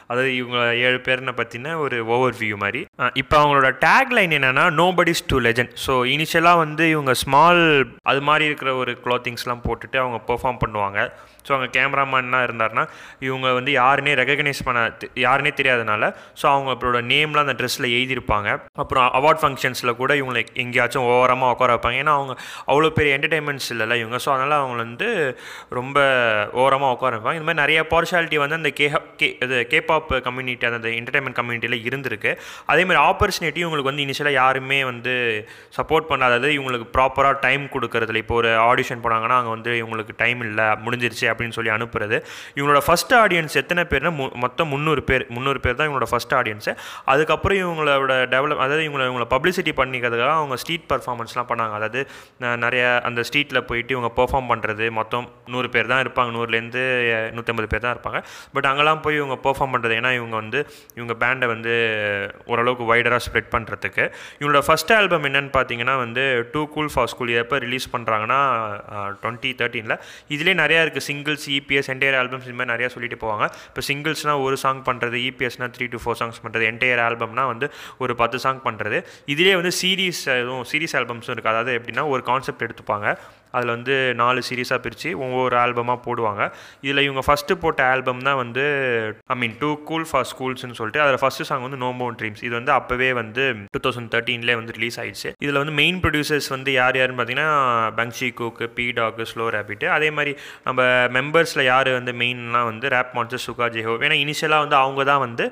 அதாவது இவங்க ஏழு பேர்னை பற்றின ஒரு ஓவர் வியூ மாதிரி இப்போ அவங்களோட டேக் லைன் என்னென்னா nobodies to legend so இனிஷியலாக வந்து இவங்க ஸ்மால் அது மாதிரி இருக்கிற ஒரு க்ளாத்திங்ஸ்லாம் போட்டுட்டு அவங்க பெர்ஃபார்ம் பண்ணுவாங்க ஸோ அவங்க கேமராமேனாக இருந்தாருன்னா இவங்க வந்து யாருனே ரெகக்னைஸ் பண்ண தெ- யாருனே தெரியாதனால ஸோ அவங்களோட நேம்லாம் அந்த ட்ரெஸ்ஸில் எழுதியிருப்பாங்க அப்புறம் அவார்ட் ஃபங்க்ஷன்ஸில் கூட இவங்களை எங்கேயாச்சும் ஓரமாக உட்கார வைப்பாங்க ஏன்னா அவங்க அவ்வளோ பெரிய என்டர்டைன்மெண்ட்ஸ் இல்லைல்ல இவங்க ஸோ அதனால் அவங்கள வந்து ரொம்ப ஓரமாக உட்கார வைப்பாங்க இந்த மாதிரி நிறைய பார்ஷாலிட்டி வந்து அந்த கே கே இது கேபாப் கம்யூனிட்டி அந்த என்டர்டைன்மெண்ட் கம்யூனிட்டியில் இருந்திருக்கு அதே மாதிரி ஆப்பர்ச்சுனிட்டி இவங்களுக்கு வந்து இனிஷியலாக யாருமே வந்து சப்போர்ட் பண்ணாதது இவங்களுக்கு ப்ராப்பராக டைம் கொடுக்கறதுல இப்போ ஒரு ஆடிஷன் போனாங்கன்னா அங்கே வந்து இவங்களுக்கு டைம் இல்லை முடிஞ்சிருச்சு அப்படின்னு சொல்லி அனுப்புறது இவங்களோட ஃபஸ்ட் ஆடியன்ஸ் எத்தனை பேர்னா மு மொத்தம் முந்நூறு பேர் முந்நூறு பேர் தான் இவங்களோட ஃபஸ்ட் ஆடியன்ஸு அதுக்கப்புறம் இவங்களோட டெவலப் அதாவது இவங்களை இவங்களை பப்ளிசிட்டி பண்ணிக்கிறதுக்காக அவங்க ஸ்ட்ரீட் பர்ஃபார்மன்ஸ்லாம் பண்ணாங்க அதாவது ந- நிறைய அந்த ஸ்ட்ரீட்டில் போயிட்டு இவங்க பெர்ஃபார்ம் பண்ணுறது மொத்தம் நூறு பேர் தான் இருப்பாங்க நூறுலேருந்து நூற்றம்பது பேர் தான் இருப்பாங்க பட் அங்கெல்லாம் போய் இவங்க பெர்ஃபார்ம் பண்ணுறது ஏன்னா இவங்க வந்து இவங்க பேண்டை வந்து ஓரளவுக்கு வைடராக ஸ்ப்ரெட் பண்ணுறதுக்கு இவங்களோட ஃபஸ்ட் ஆல்பம் என்னன்னு பார்த்தீங்கன்னா வந்து டூ கூல் ஃபார் ஸ்கூல் எப்போ ரிலீஸ் பண்ணுறாங்கன்னா டுவெண்ட்டி தேர்ட்டீனில் இதிலே நிறையா இருக்குது சிங்கிள்ஸ் இபிஎஸ் என்டையர் ஆல்பம்ஸ் இது மாதிரி நிறையா சொல்லிட்டு போவாங்க இப்போ சிங்கிள்ஸ்னால் ஒரு சாங் பண்ணுறது இபிஎஸ்னால் த்ரீ டு ஃபோர் சாங்ஸ் பண்ணுறது என்டையர் ஆல்பம்னா வந்து ஒரு பத்து சாங் பண்ணுறது இதிலே வந்து சீரீஸ் எதுவும் சீரீஸ் ஆல்பம்ஸும் இருக்குது அதாவது எப்படின்னா ஒரு கான்செப்ட் எடுத்துப்பாங்க அதில் வந்து நாலு சீரீஸாக பிரித்து ஒவ்வொரு ஆல்பமாக போடுவாங்க இதில் இவங்க ஃபஸ்ட்டு போட்ட ஆல்பம் தான் வந்து I mean two cool for ஸ்கூல்ஸ்னு சொல்லிட்டு அதில் ஃபஸ்ட்டு சாங் வந்து நோ மோன் ட்ரீம்ஸ் இது வந்து அப்போவே வந்து டூ தௌசண்ட் தேர்ட்டீன்லேயே வந்து ரிலீஸ் ஆயிடுச்சு இதில் வந்து மெயின் ப்ரொடியூசர்ஸ் வந்து யார் யாருன்னு பார்த்தீங்கன்னா பங்ஷி கோக்கு பி டாக் ஸ்லோ ரேபிட் அதே மாதிரி நம்ம மெம்பர்ஸில் யார் வந்து மெயின்லாம் வந்து ரேப் மான்ஸ்டர் சுகா ஜெஹோ ஏன்னா இனிஷியலாக வந்து அவங்க தான் வந்து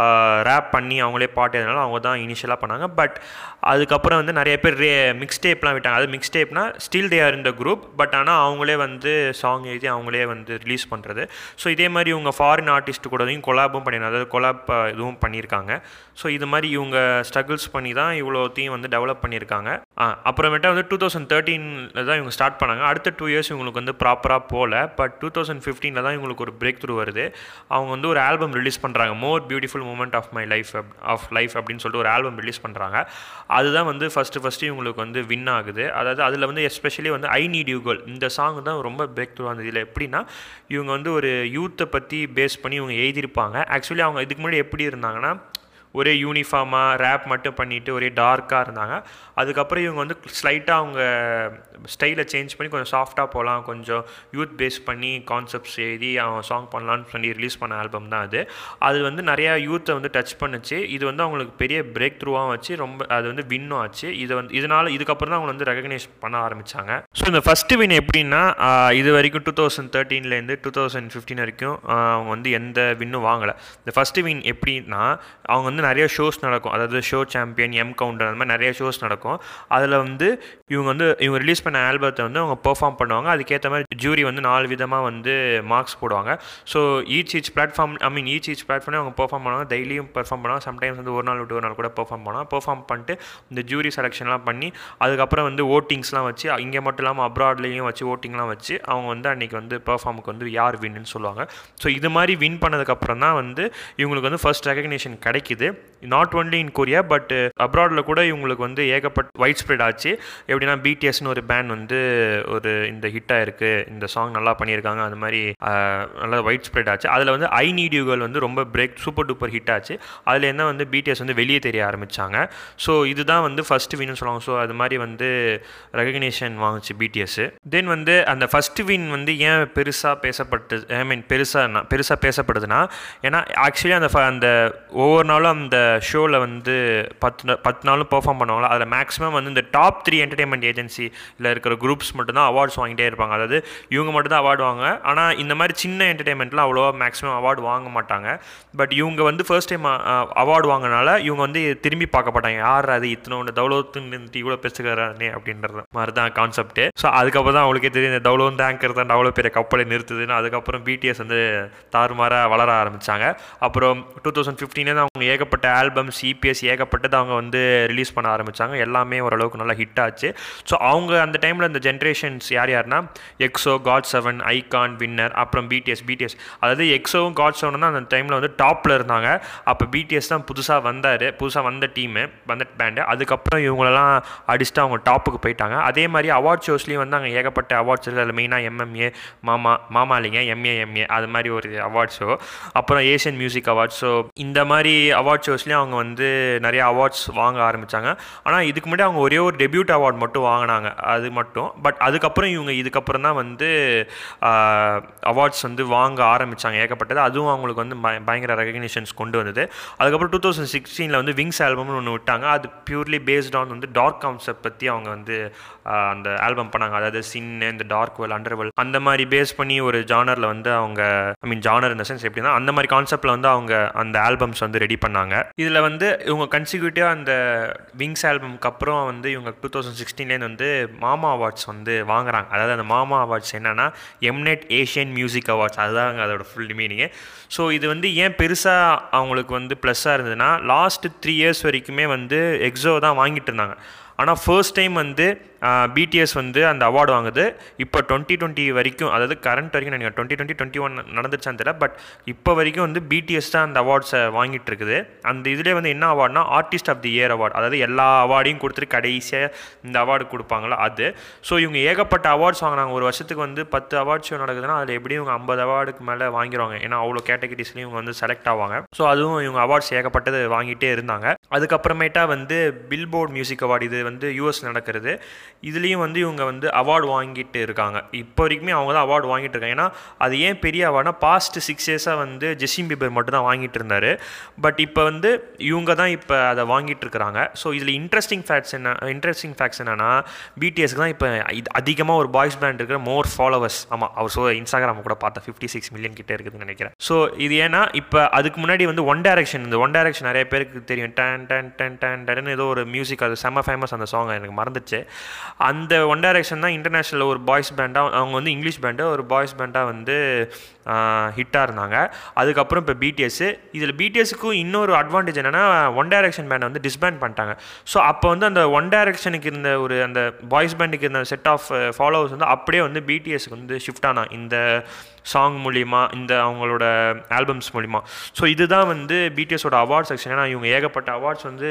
ரேப் பண்ணி அவங்களே பாட்டு எதனால அவங்க தான் இனிஷியலாக பண்ணாங்க பட் அதுக்கப்புறம் வந்து நிறைய பேர் ரே மிக்ஸ் டேப்லாம் விட்டாங்க அது மிக்ஸ் டேப்னா ஸ்டில் தே ஆர் இந்த குரூப் பட் ஆனால் அவங்களே வந்து சாங் எழுதி அவங்களே வந்து ரிலீஸ் பண்ணுறது ஸோ இதே மாதிரி இவங்க ஃபாரின் ஆர்டிஸ்ட் கூடயும் கொலாபும் பண்ணியிருக்காங்க அதாவது கொலாப் இதுவும் பண்ணியிருக்காங்க ஸோ இது மாதிரி இவங்க ஸ்ட்ரகிள்ஸ் பண்ணி தான் இவ்வளோத்தையும் வந்து டெவலப் பண்ணியிருக்காங்க ஆ, அப்புறமேட்டா வந்து டூ தௌசண்ட் தேர்ட்டீனில் தான் இவங்க ஸ்டார்ட் பண்ணாங்க அடுத்த டூ இயர்ஸ் இவங்களுக்கு வந்து ப்ராப்பராக போகல பட் டூ தௌசண்ட் ஃபிஃப்டீனில் தான் இவங்களுக்கு ஒரு பிரேக் த்ரூ வருது அவங்க வந்து ஒரு ஆல்பம் ரிலீஸ் பண்ணுறாங்க more beautiful moment of my life of life அப்படின்னு சொல்லிட்டு ஒரு ஆல்பம் ரிலீஸ் பண்ணுறாங்க அதுதான் வந்து ஃபஸ்ட்டு ஃபஸ்ட்டு இவங்களுக்கு வந்து வின் ஆகுது அதாவது அதில் வந்து எஸ்பெஷலி வந்து ஐ நீட் யூ கேர்ள் இந்த சாங் தான் ரொம்ப பிரேக் த்ரூ வந்தது இதில் எப்படின்னா இவங்க வந்து ஒரு யூத்தை பற்றி பேஸ் பண்ணி இவங்க எழுதியிருப்பாங்க ஆக்சுவலி அவங்க இதுக்கு முன்னாடி எப்படி இருந்தாங்கன்னா ஒரே யூனிஃபார்மாக ரேப் மட்டும் பண்ணிவிட்டு ஒரே டார்க்காக இருந்தாங்க அதுக்கப்புறம் இவங்க வந்து ஸ்லைட்டாக அவங்க ஸ்டைலை சேஞ்ச் பண்ணி கொஞ்சம் சாஃப்டாக போகலாம் கொஞ்சம் யூத் பேஸ் பண்ணி கான்செப்ட்ஸ் எழுதி அவன் சாங் பண்ணலான்னு சொல்லி ரிலீஸ் பண்ண ஆல்பம் தான் அது அது வந்து நிறையா யூத்தை வந்து டச் பண்ணுச்சு இது வந்து அவங்களுக்கு பெரிய பிரேக் த்ரூவாக வச்சு ரொம்ப அது வந்து வின்னும் ஆச்சு இது வந்து இதனால் இதுக்கப்புறம் தான் அவங்க வந்து ரெகக்னைஸ் பண்ண ஆரம்பித்தாங்க ஸோ இந்த ஃபஸ்ட்டு வின் எப்படின்னா ஆஹ், இது வரைக்கும் டூ தௌசண்ட் தேர்ட்டீன்லேருந்து டூ தௌசண்ட் ஃபிஃப்டீன் வரைக்கும் ஆஹ், அவங்க வந்து எந்த வின்னும் வாங்கலை இந்த ஃபஸ்ட்டு வின் எப்படின்னா அவங்க வந்து நிறைய ஷோஸ் நடக்கும் அதாவது ஷோ சாம்பியன் எம் கவுண்டர் அந்த மாதிரி நிறைய ஷோஸ் நடக்கும் அதில் வந்து இவங்க வந்து இவங்க ரிலீஸ் பண்ண ஆல்பத்தை வந்து அவங்க பெர்ஃபார்ம் பண்ணுவாங்க அதுக்கேற்ற மாதிரி ஜூரி வந்து நாலு விதமாக வந்து மார்க்ஸ் போடுவாங்க so each each platform I mean each each platform அவங்க பெர்ஃபார்ம் பண்ணுவாங்க டெய்லியும் பெர்ஃபார்ம் பண்ணுவாங்க சம்டைம்ஸ் வந்து ஒரு நாள் விட்டு ஒரு நாள் கூட பெர்ஃபார்ம் பண்ணுவாங்க பெர்ஃபார்ம் பண்ணிட்டு இந்த ஜூரி செலெக்ஷன்லாம் பண்ணி அதுக்கப்புறம் வந்து ஓட்டிங்ஸ்லாம் வச்சு இங்கே மட்டும் இல்லாமல் அப்ராட்லேயும் வச்சு ஓட்டிங்லாம் வச்சு அவங்க வந்து அன்றைக்கி வந்து பெர்ஃபார்முக்கு வந்து யார் வின்னு சொல்லுவாங்க ஸோ இது மாதிரி வின் பண்ணதுக்கப்புறம் தான் வந்து இவங்களுக்கு வந்து ஃபர்ஸ்ட் ரெகக்னேஷன் கிடைக்குது not only in Korea but அப்ராடில் கூட இவங்களுக்கு வந்து ஏகப்பட்ட ஒயிட் ஸ்ப்ரெட் ஆச்சு எப்படின்னா பிடிஎஸ்னு ஒரு பேண்ட் வந்து ஒரு இந்த ஹிட்டாக இருக்குது இந்த சாங் நல்லா பண்ணியிருக்காங்க அது மாதிரி ஆஹ், நல்லா ஒயிட் ஸ்ப்ரெட் ஆச்சு அதில் வந்து ஐ நீட் யூகல் வந்து ரொம்ப பிரேக் சூப்பர் டூப்பர் ஹிட் ஆச்சு அதில் என்ன வந்து பிடிஎஸ் வந்து வெளியே தெரிய ஆரம்பித்தாங்க ஸோ இதுதான் வந்து ஃபர்ஸ்ட் வின்னு சொல்லுவாங்க ஸோ அது மாதிரி வந்து ரெகக்னேஷன் வாங்குச்சு பிடிஎஸ் தென் வந்து அந்த ஃபர்ஸ்ட் வின் வந்து ஏன் பெருசாக பேசப்பட்டு ஐ மீன் பெருசாக பெருசாக பேசப்படுதுன்னா ஏன்னா ஆக்சுவலி அந்த ஃப- அந்த ஒவ்வொரு நாளும் அந்த ஷோவில் வந்து பத்து நா- பத்து நாளும் பெர்ஃபார்ம் பண்ணுவாங்களா அதில் மேக்ஸிமம் வந்து இந்த டாப் த்ரீ என்டர்டைன்மெண்ட் ஏஜென்சியில் இருக்கிற குரூப்ஸ் மட்டும்தான் அவார்ட்ஸ் வாங்கிட்டே இருப்பாங்க அதாவது இவங்க மட்டும் தான் அவார்டு வாங்க ஆனால் இந்த மாதிரி சின்ன என்டர்டைன்மெண்ட்லாம் அவ்வளோவா மேக்ஸிமம் அவார்டு வாங்க மாட்டாங்க பட் இவங்க வந்து ஃபர்ஸ்ட் டைம் அவார்டு வாங்கினால இவங்க வந்து திரும்பி பார்க்க மாட்டாங்க யார் அது இத்தனோட தௌலத்துன்னு இவ்வளோ பேசுகிறானே அப்படின்ற மாதிரி தான் கான்செப்ட்டு ஸோ அதுக்கப்புறம் தான் அவங்களுக்கே தெரியும் இந்த தௌலோன் டேங்கர் தான் அவ்வளோ பெரிய கப்பலை நிறுத்துதுன்னு அதுக்கப்புறம் பிடிஎஸ் வந்து தாறுமாறாக வளர ஆரம்பித்தாங்க அப்புறம் டூ தௌசண்ட் ஃபிஃப்டீனே தான் அவங்க ஏகப்பட்ட ஏகப்பட்ட ஆல்பம்ஸ் இபிஎஸ் ஏகப்பட்டது அவங்க வந்து ரிலீஸ் பண்ண ஆரம்பித்தாங்க எல்லாமே ஓரளவுக்கு நல்லா ஹிட் ஆச்சு ஸோ அவங்க அந்த டைமில் இந்த ஜென்ரேஷன்ஸ் யார் யாருன்னா EXO GOT seven iKON Winner அப்புறம் பிடிஎஸ் பிடிஎஸ் அதாவது எக்ஸோவும் காட் செவனும் தான் அந்த டைமில் வந்து டாப்பில் இருந்தாங்க அப்போ பிடிஎஸ் தான் புதுசாக வந்தார் புதுசாக வந்த டீமு வந்த பேண்டு அதுக்கப்புறம் இவங்களெல்லாம் அடிச்சுட்டு அவங்க டாப்புக்கு போயிட்டாங்க அதே மாதிரி அவார்ட் ஷோஸ்லேயும் வந்து அங்கே ஏகப்பட்ட அவார்ட்ஸ் இருக்குது அதில் மெயினாக எம்எம்ஏ மாமா மாமாலிங்க எம்ஏ எம்ஏ அது மாதிரி ஒரு அவார்ட் ஷோ அப்புறம் ஏஷியன் மியூசிக் அவார்ட் ஸோ இந்த மாதிரி அவார்ட் ஷோஸ்லேயும் அவங்க வந்து நிறைய அவார்ட்ஸ் வாங்க ஆரம்பித்தாங்க ஆனால் இதுக்கு முன்னாடி அவங்க ஒரே ஒரு டெபியூட் அவார்ட் மட்டும் வாங்கினாங்க அது மட்டும் பட் அதுக்கப்புறம் இவங்க இதுக்கப்புறம் தான் வந்து அவார்ட்ஸ் வந்து வாங்க ஆரம்பித்தாங்க ஏகப்பட்டது அதுவும் அவங்களுக்கு வந்து பய பயங்கர ரெகக்னிஷன்ஸ் கொண்டு வந்தது அதுக்கப்புறம் டூ தௌசண்ட் சிக்ஸ்டீனில் வந்து விங்ஸ் ஆல்பம்னு ஒன்று விட்டாங்க அது பியூர்லி பேஸ்ட் ஆன் வந்து டார்க் கான்செப்ட் பற்றி அவங்க வந்து அந்த ஆல்பம் பண்ணாங்க அதாவது சின் இந்த டார்க் வெல் அண்டர்வெல் அந்த மாதிரி பேஸ் பண்ணி ஒரு ஜானரில் வந்து அவங்க ஐ மீன் ஜானர் இந்த சென்ஸ் எப்படின்னா அந்த மாதிரி கான்செப்டில் வந்து அவங்க அந்த ஆல்பம்ஸ் வந்து ரெடி பண்ணாங்க இதில் வந்து இவங்க கன்சிக்யூட்டிவாக அந்த விங்ஸ் ஆல்பம்க்கு அப்புறம் வந்து இவங்க டூ தௌசண்ட் சிக்ஸ்டீன்லேருந்து வந்து மாமா அவார்ட்ஸ் வந்து வாங்குறாங்க அதாவது அந்த மாமா அவார்ட்ஸ் என்னென்னா எம்நெட் ஏஷியன் மியூசிக் அவார்ட்ஸ் அதுதான் அதோட ஃபுல் மீனிங்கு ஸோ இது வந்து ஏன் பெருசாக அவங்களுக்கு வந்து ப்ளஸ்ஸாக இருந்ததுன்னா லாஸ்ட் த்ரீ இயர்ஸ் வரைக்குமே வந்து எக்ஸோ தான் வாங்கிட்டு இருந்தாங்க ஆனால் ஃபர்ஸ்ட் டைம் வந்து பிடிஎஸ் வந்து அந்த அவார்டு வாங்குது இப்போ டுவெண்ட்டி டுவெண்ட்டி வரைக்கும் அதாவது கரண்ட் வரைக்கும் நினைக்கிறேன் டுவெண்ட்டி டுவெண்ட்டி டுவெண்ட்டி ஒன் நடந்துச்சான்னு தெரியல பட் இப்போ வரைக்கும் வந்து பிடிஎஸ் தான் அந்த அவார்ட்ஸை வாங்கிட்டு இருக்குது அந்த இதிலே வந்து என்ன அவார்ட்னா artist of the year award அதாவது எல்லா அவார்டையும் கொடுத்துட்டு கடைசியாக இந்த அவார்டு கொடுப்பாங்களோ அது ஸோ இவங்க ஏகப்பட்ட அவார்ட்ஸ் வாங்கினாங்க ஒரு வருஷத்துக்கு வந்து பத்து அவார்ட் ஷோ நடக்குதுன்னா அதில் எப்படியும் இவங்க ஐம்பது அவார்டுக்கு மேலே வாங்கிடுவாங்க ஏன்னா அவ்வளோ கேட்டகரிஸ்லையும் இவங்க வந்து செலக்ட் ஆவாங்க ஸோ அதுவும் இவங்க அவார்ட்ஸ் ஏகப்பட்டது வாங்கிட்டே இருந்தாங்க அதுக்கப்புறமேட்டா வந்து பில்போர்ட் மியூசிக் அவார்டு இது வந்து யூஎஸ் நடக்கிறது இதுலேயும் வந்து இவங்க வந்து அவார்டு வாங்கிட்டு இருக்காங்க இப்போ வரைக்குமே அவங்க தான் அவார்டு வாங்கிட்டு இருக்காங்க ஏன்னா அது ஏன் பெரிய அவார்ட்னா பாஸ்ட் சிக்ஸ் இயர்ஸாக வந்து ஜெசிம் பிபர் மட்டும் தான் வாங்கிட்டு இருந்தார் பட் இப்போ வந்து இவங்க தான் இப்போ அதை வாங்கிட்டு இருக்கிறாங்க ஸோ இதில் இன்ட்ரெஸ்டிங் ஃபேக்ட்ஸ் என்ன இன்ட்ரெஸ்டிங் ஃபேக்ட்ஸ் என்னன்னா பிடிஎஸ்க்கு தான் இப்போ இது அதிகமாக ஒரு பாய்ஸ் பேண்ட் இருக்கிற மோர் ஃபாலோவர்ஸ் ஆமாம் அவர் ஸோ இன்ஸ்டாகிராம் கூட பார்த்தா ஃபிஃப்டி சிக்ஸ் மில்லியன் கிட்டே இருக்குதுன்னு நினைக்கிறேன் ஸோ இது ஏன்னா இப்போ அதுக்கு முன்னாடி வந்து ஒன் டேரக்ஷன் இந்த ஒன் டேரக்ஷன் நிறைய பேருக்கு தெரியும் டன் டன் டன் டன் டன் ஏதோ ஒரு மியூசிக் அது செம்ம ஃபேமஸ் அந்த சாங் எனக்கு மறந்துச்சு அந்த ஒன் டைரக்ஷன் தான் இன்டர்நேஷ்னல் ஒரு பாய்ஸ் பேண்டாக அவங்க வந்து இங்கிலீஷ் பேண்டு ஒரு பாய்ஸ் பேண்டாக வந்து ஹிட்டாக இருந்தாங்க அதுக்கப்புறம் இப்போ பிடிஎஸ் இதில் பிடிஎஸ்க்கும் இன்னொரு அட்வான்டேஜ் என்னென்னா ஒன் டைரக்ஷன் பேண்டை வந்து டிஸ்பேண்ட் பண்ணிட்டாங்க ஸோ அப்போ வந்து அந்த ஒன் டைரக்ஷனுக்கு இருந்த ஒரு அந்த பாய்ஸ் பேண்டுக்கு இருந்த செட் ஆஃப் ஃபாலோவர்ஸ் வந்து அப்படியே வந்து பிடிஎஸ்க்கு வந்து ஷிஃப்ட் ஆனா இந்த சாங் மூலிமா இந்த அவங்களோட ஆல்பம்ஸ் மூலிமா ஸோ இதுதான் வந்து பிடிஎஸோட அவார்ட் செக்ஷன் ஏன்னா இவங்க ஏகப்பட்ட அவார்ட்ஸ் வந்து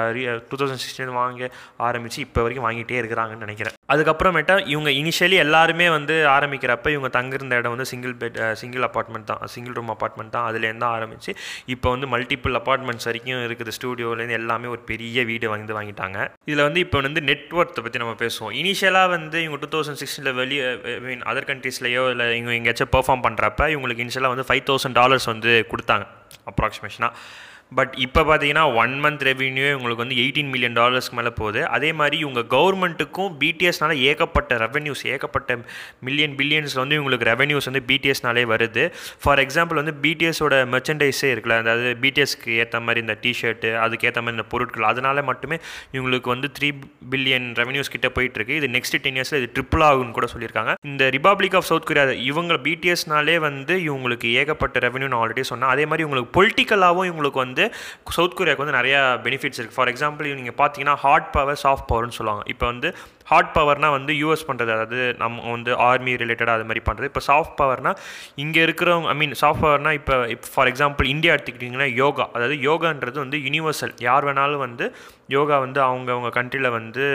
டூ தௌசண்ட் சிக்ஸ்டீன் வாங்க ஆரம்பித்து இப்போ வரைக்கும் வாங்கிட்டே இருக்கிறாங்கன்னு நினைக்கிறேன் அதுக்கப்புறமேட்டா இவங்க இனிஷியலி எல்லாருமே வந்து ஆரம்பிக்கிறப்ப இவங்க தங்கிருந்த இடம் வந்து சிங்கிள் பெட் சிங்கிள் அப்பார்ட்மெண்ட் தான் சிங்கிள் ரூம் அப்பார்ட்மெண்ட் தான் அதுலேருந்து தான் ஆரம்பித்து இப்போ வந்து மல்டிபிள் அப்பார்ட்மெண்ட்ஸ் வரைக்கும் இருக்குது ஸ்டூடியோலேருந்து எல்லாமே ஒரு பெரிய வீடு வந்து வாங்கிட்டாங்க இதில் வந்து இப்போ வந்து நெட்ஒர்த்தை பற்றி நம்ம பேசுவோம் இனிஷியலாக வந்து இவங்க டூ தௌசண்ட் சிக்ஸ்டீனில் வெளியே மீன் அதர் கண்ட்ரீஸ்லையோ இல்லை இவங்க எங்கேயாச்சும் பெர்ஃபார்ம் பண்ணுறப்ப இவங்களுக்கு இனிஷியலாக வந்து ஃபைவ் தௌசண்ட் டாலர்ஸ் வந்து கொடுத்தாங்க அப்ராக்சிமேஷனாக பட் இப்போ பார்த்தீங்கன்னா ஒன் மந்த் ரெவென்யூ உங்களுக்கு வந்து எயிட்டீன் மில்லியன் டாலர்ஸ்க்கு மேலே போகுது அதே மாதிரி இவங்க கவர்மெண்ட்டுக்கும் பிடிஎஸ்னால ஏகப்பட்ட ரெவென்யூஸ் ஏகப்பட்ட மில்லியன் பில்லியன்ஸில் வந்து இவங்களுக்கு ரெவென்யூஸ் வந்து பிடிஎஸ்னாலே வருது ஃபார் எக்ஸாம்பிள் வந்து பிடிஎஸோட மெர்ச்சன்டைஸே இருக்குல்ல அதாவது பிடிஎஸ்க்கு ஏற்ற மாதிரி இந்த டிஷர்ட்டு அதுக்கேற்ற மாதிரி இந்த பொருட்கள் அதனால மட்டுமே இவங்களுக்கு வந்து த்ரீ பில்லியன் ரெவென்யூஸ் கிட்ட போயிட்டுருக்கு இது நெக்ஸ்ட் டென் இயர்ஸில் இது ட்ரிபிள் ஆகும்னு கூட சொல்லியிருக்காங்க இந்த ரிபப்ளிக் ஆஃப் சவுத் கொரியா இவங்க பிடிஎஸ்னாலே வந்து இவங்களுக்கு ஏகப்பட்ட ரெவென்யூ நான் ஆல்ரெடி சொன்னேன் அதே மாதிரி இவங்களுக்கு பொலிட்டிக்கலாகவும் இவங்களுக்கு வந்து வந்து சவுத் கொரியாவுக்கு வந்து நிறையா பெனிஃபிட்ஸ் இருக்குது ஃபார் எக்ஸாம்பிள் நீங்கள் பார்த்தீங்கன்னா ஹார்ட் பவர் சாஃப்ட் பவர்னு சொல்லுவாங்க இப்போ வந்து ஹார்ட் பவர்னால் வந்து யூஎஸ் பண்ணுறது அதாவது நம்ம வந்து ஆர்மி ரிலேட்டடாக அது மாதிரி பண்ணுறது இப்போ சாஃப்ட் பவர்னால் இங்கே இருக்கிறவங்க ஐ மீன் சாஃப்ட் பவர்னால் இப்போ இப்போ ஃபார் எக்ஸாம்பிள் இந்தியா எடுத்துக்கிட்டிங்கன்னா யோகா அதாவது யோகான்றது வந்து யூனிவர்சல் யார் வேணாலும் வந்து யோகா வந்து அவங்க அவங்க கண்ட்ரியில் வந்து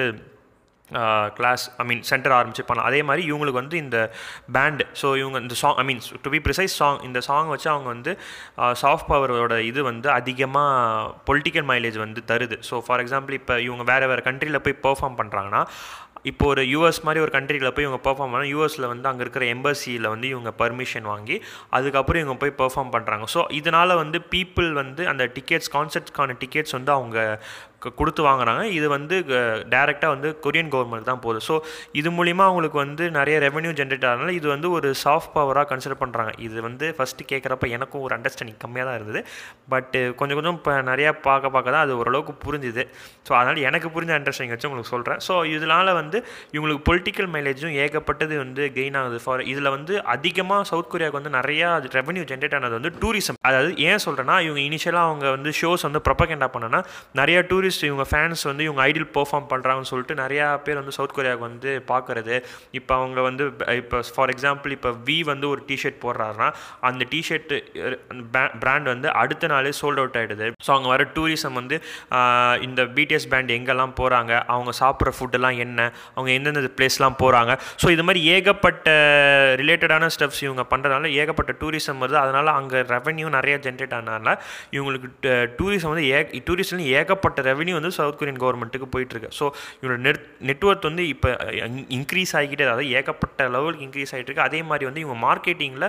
கிளாஸ் ஐ மீன் சென்டர் ஆரம்பிச்சு பண்ணலாம் அதே மாதிரி இவங்களுக்கு வந்து இந்த பேண்டு ஸோ இவங்க இந்த song I mean to be precise song இந்த சாங் வச்சு அவங்க வந்து சாஃப்ட் பவரோட இது வந்து அதிகமாக பொலிட்டிக்கல் மைலேஜ் வந்து தருது ஸோ ஃபார் எக்ஸாம்பிள் இப்போ இவங்க வேறு வேறு கண்ட்ரியில் போய் பெர்ஃபார்ம் பண்ணுறாங்கன்னா இப்போ ஒரு யூஎஸ் மாதிரி ஒரு கண்ட்ரியில் போய் இவங்க பெர்ஃபார்ம் பண்ணால் யூஎஸில் வந்து அங்கே இருக்கிற எம்பசியில் வந்து இவங்க பர்மிஷன் வாங்கி அதுக்கப்புறம் இவங்க போய் பெர்ஃபார்ம் பண்ணுறாங்க ஸோ இதனால் வந்து பீப்புள் வந்து அந்த டிக்கெட்ஸ் கான்சர்ட்ஸ்க்கான டிக்கெட்ஸ் வந்து அவங்க க- கொடுத்து வாங்குறாங்க இது வந்து டேரெக்டாக வந்து கொரியன் கவர்மெண்ட் தான் போகுது ஸோ இது மூலிமா அவங்களுக்கு வந்து நிறைய ரெவென்யூ ஜென்ரேட் ஆகிறதுனால இது வந்து ஒரு சாஃப்ட் பவராக கன்சிடர் பண்ணுறாங்க இது வந்து ஃபஸ்ட்டு கேட்குறப்ப எனக்கும் ஒரு அண்டர்ஸ்டாண்டிங் கம்மியாக தான் இருந்தது பட்டு கொஞ்சம் கொஞ்சம் இப்போ நிறையா பார்க்க பார்க்க தான் அது ஓரளவுக்கு புரிஞ்சுது ஸோ அதனால் எனக்கு புரிஞ்ச அண்டர்ஸ்டாண்டிங் வச்சு உங்களுக்கு சொல்கிறேன் ஸோ இதனால் வந்து இவங்களுக்கு பொலிட்டிக்கல் மைலேஜும் ஏகப்பட்டது வந்து கெயின் ஆகுது ஃபார் இதில் வந்து அதிகமாக சவுத் கொரியாவுக்கு வந்து நிறையா ரெவென்யூ ஜென்ரேட் ஆனது வந்து டூரிசம் அதாவது ஏன் சொல்கிறேன்னா இவங்க இனிஷியலாக அவங்க வந்து ஷோஸ் வந்து ப்ரொபகேண்டா பண்ணனா நிறைய டூரிஸ்ட் இவங்க ஃபேன்ஸ் வந்து இவங்க ஐடியல் பெர்ஃபார்ம் பண்ணுறாங்கன்னு சொல்லிட்டு நிறையா பேர் வந்து சவுத் கொரியாவுக்கு வந்து பார்க்குறது இப்போ அவங்க வந்து இப்போ ஃபார் எக்ஸாம்பிள் இப்போ வி வந்து ஒரு டிஷர்ட் போடுறாருன்னா அந்த டிஷர்ட் பிராண்ட் வந்து அடுத்த நாளே சோல்ட் அவுட் ஆகிடுது ஸோ அவங்க வர டூரிசம் வந்து ஆஹ், இந்த பிடிஎஸ் பேண்ட் எங்கெல்லாம் போகிறாங்க அவங்க சாப்பிட்ற ஃபுட்டெல்லாம் என்ன அவங்க எந்தெந்த பிளேஸ்லாம் போகிறாங்க ஸோ இது மாதிரி ஏகப்பட்ட ரிலேட்டடான ஸ்டெப்ஸ் இவங்க பண்ணுறதுனால ஏகப்பட்ட டூரிசம் வருது அதனால் அங்கே ரெவென்யூ நிறைய ஜென்ரேட் ஆனதுனால இவங்களுக்கு டூரிசம் வந்து ஏ டூரிஸ்ட்லேயும் ஏகப்பட்ட ரெவென்யூ வந்து சவுத் கொரியன் கவர்மெண்ட்டுக்கு போயிட்டுருக்கு ஸோ இவங்களோட நெட் நெட்ஒர்க் வந்து இப்போ இன்க்ரீஸ் ஆகிக்கிட்டே அதாவது ஏகப்பட்ட லெவலுக்கு இன்க்ரீஸ் ஆகிட்டு இருக்கு அதே மாதிரி வந்து இவங்க மார்க்கெட்டிங்கில்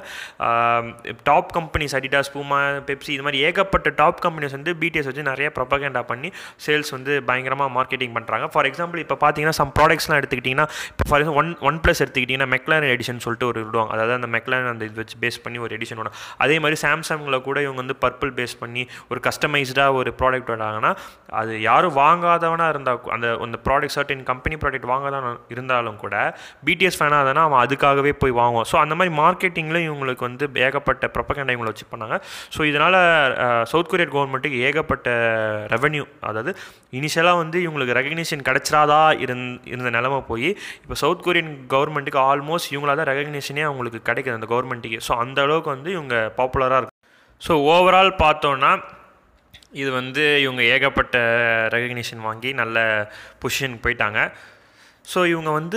top companies Adidas Puma Pepsi இது மாதிரி ஏகப்பட்ட டாப் கம்பெனிஸ் வந்து பிடிஎஸ் வச்சு நிறைய ப்ரொபகேண்டா பண்ணி சேல்ஸ் வந்து பயங்கரமாக மார்க்கெட்டிங் பண்ணுறாங்க ஃபார் எக்ஸாம்பிள் இப்போ பார்த்தீங்கன்னா சம் ப்ராடக்ட்ஸ்லாம் எடுத்துக்கிட்டிங்கன்னா இப்போ for example one one plus எடுத்துக்கிட்டிங்கன்னா மெக்லான் எடிஷன் சொல்லிட்டு ஒரு விடுவாங்க அதாவது அந்த மெக்லான் அந்த இது வச்சு பேஸ் பண்ணி ஒரு எடிஷன் விடும் அதே மாதிரி சாம்சங்கில் கூட இவங்க வந்து பர்பிள் பேஸ் பண்ணி ஒரு கஸ்டமைஸ்டாக ஒரு ப்ராடக்ட் விடாங்கன்னா அது யாரும் வாங்காதவனாக இருந்தால் அந்த அந்த ப்ராடக்ட் சர்டன் கம்பெனி ப்ராடக்ட் வாங்காதவன் இருந்தாலும் கூட பிடிஎஸ் ஃபேனாக தானே அவன் அதுக்காகவே போய் வாங்குவான் ஸோ அந்த மாதிரி மார்க்கெட்டிங்கில் இவங்களுக்கு வந்து ஏகப்பட்ட ப்ரொப்பகண்டா இவங்களை வச்சு பண்ணாங்க ஸோ இதனால் சவுத் கொரியன் கவர்மெண்ட்டுக்கு ஏகப்பட்ட ரெவென்யூ அதாவது இனிஷியலாக வந்து இவங்களுக்கு ரெகக்னிஷன் கிடச்சிராதா இருந் இருந்த நிலமை போய் இப்போ சவுத் கொரியன் கவர்மெண்ட்டுக்கு ஆல்மோஸ்ட் இவங்களா தான் ரெகக்னிஷனே அவங்களுக்கு கிடைக்குது அந்த கவர்மெண்ட்டுக்கு ஸோ அந்த அளவுக்கு வந்து இவங்க பாப்புலராக இருக்கு ஸோ ஓவரால் பார்த்தோன்னா இது வந்து இவங்க ஏகப்பட்ட ரெகக்னிஷன் வாங்கி நல்ல பொசிஷனுக்கு போயிட்டாங்க ஸோ இவங்க வந்து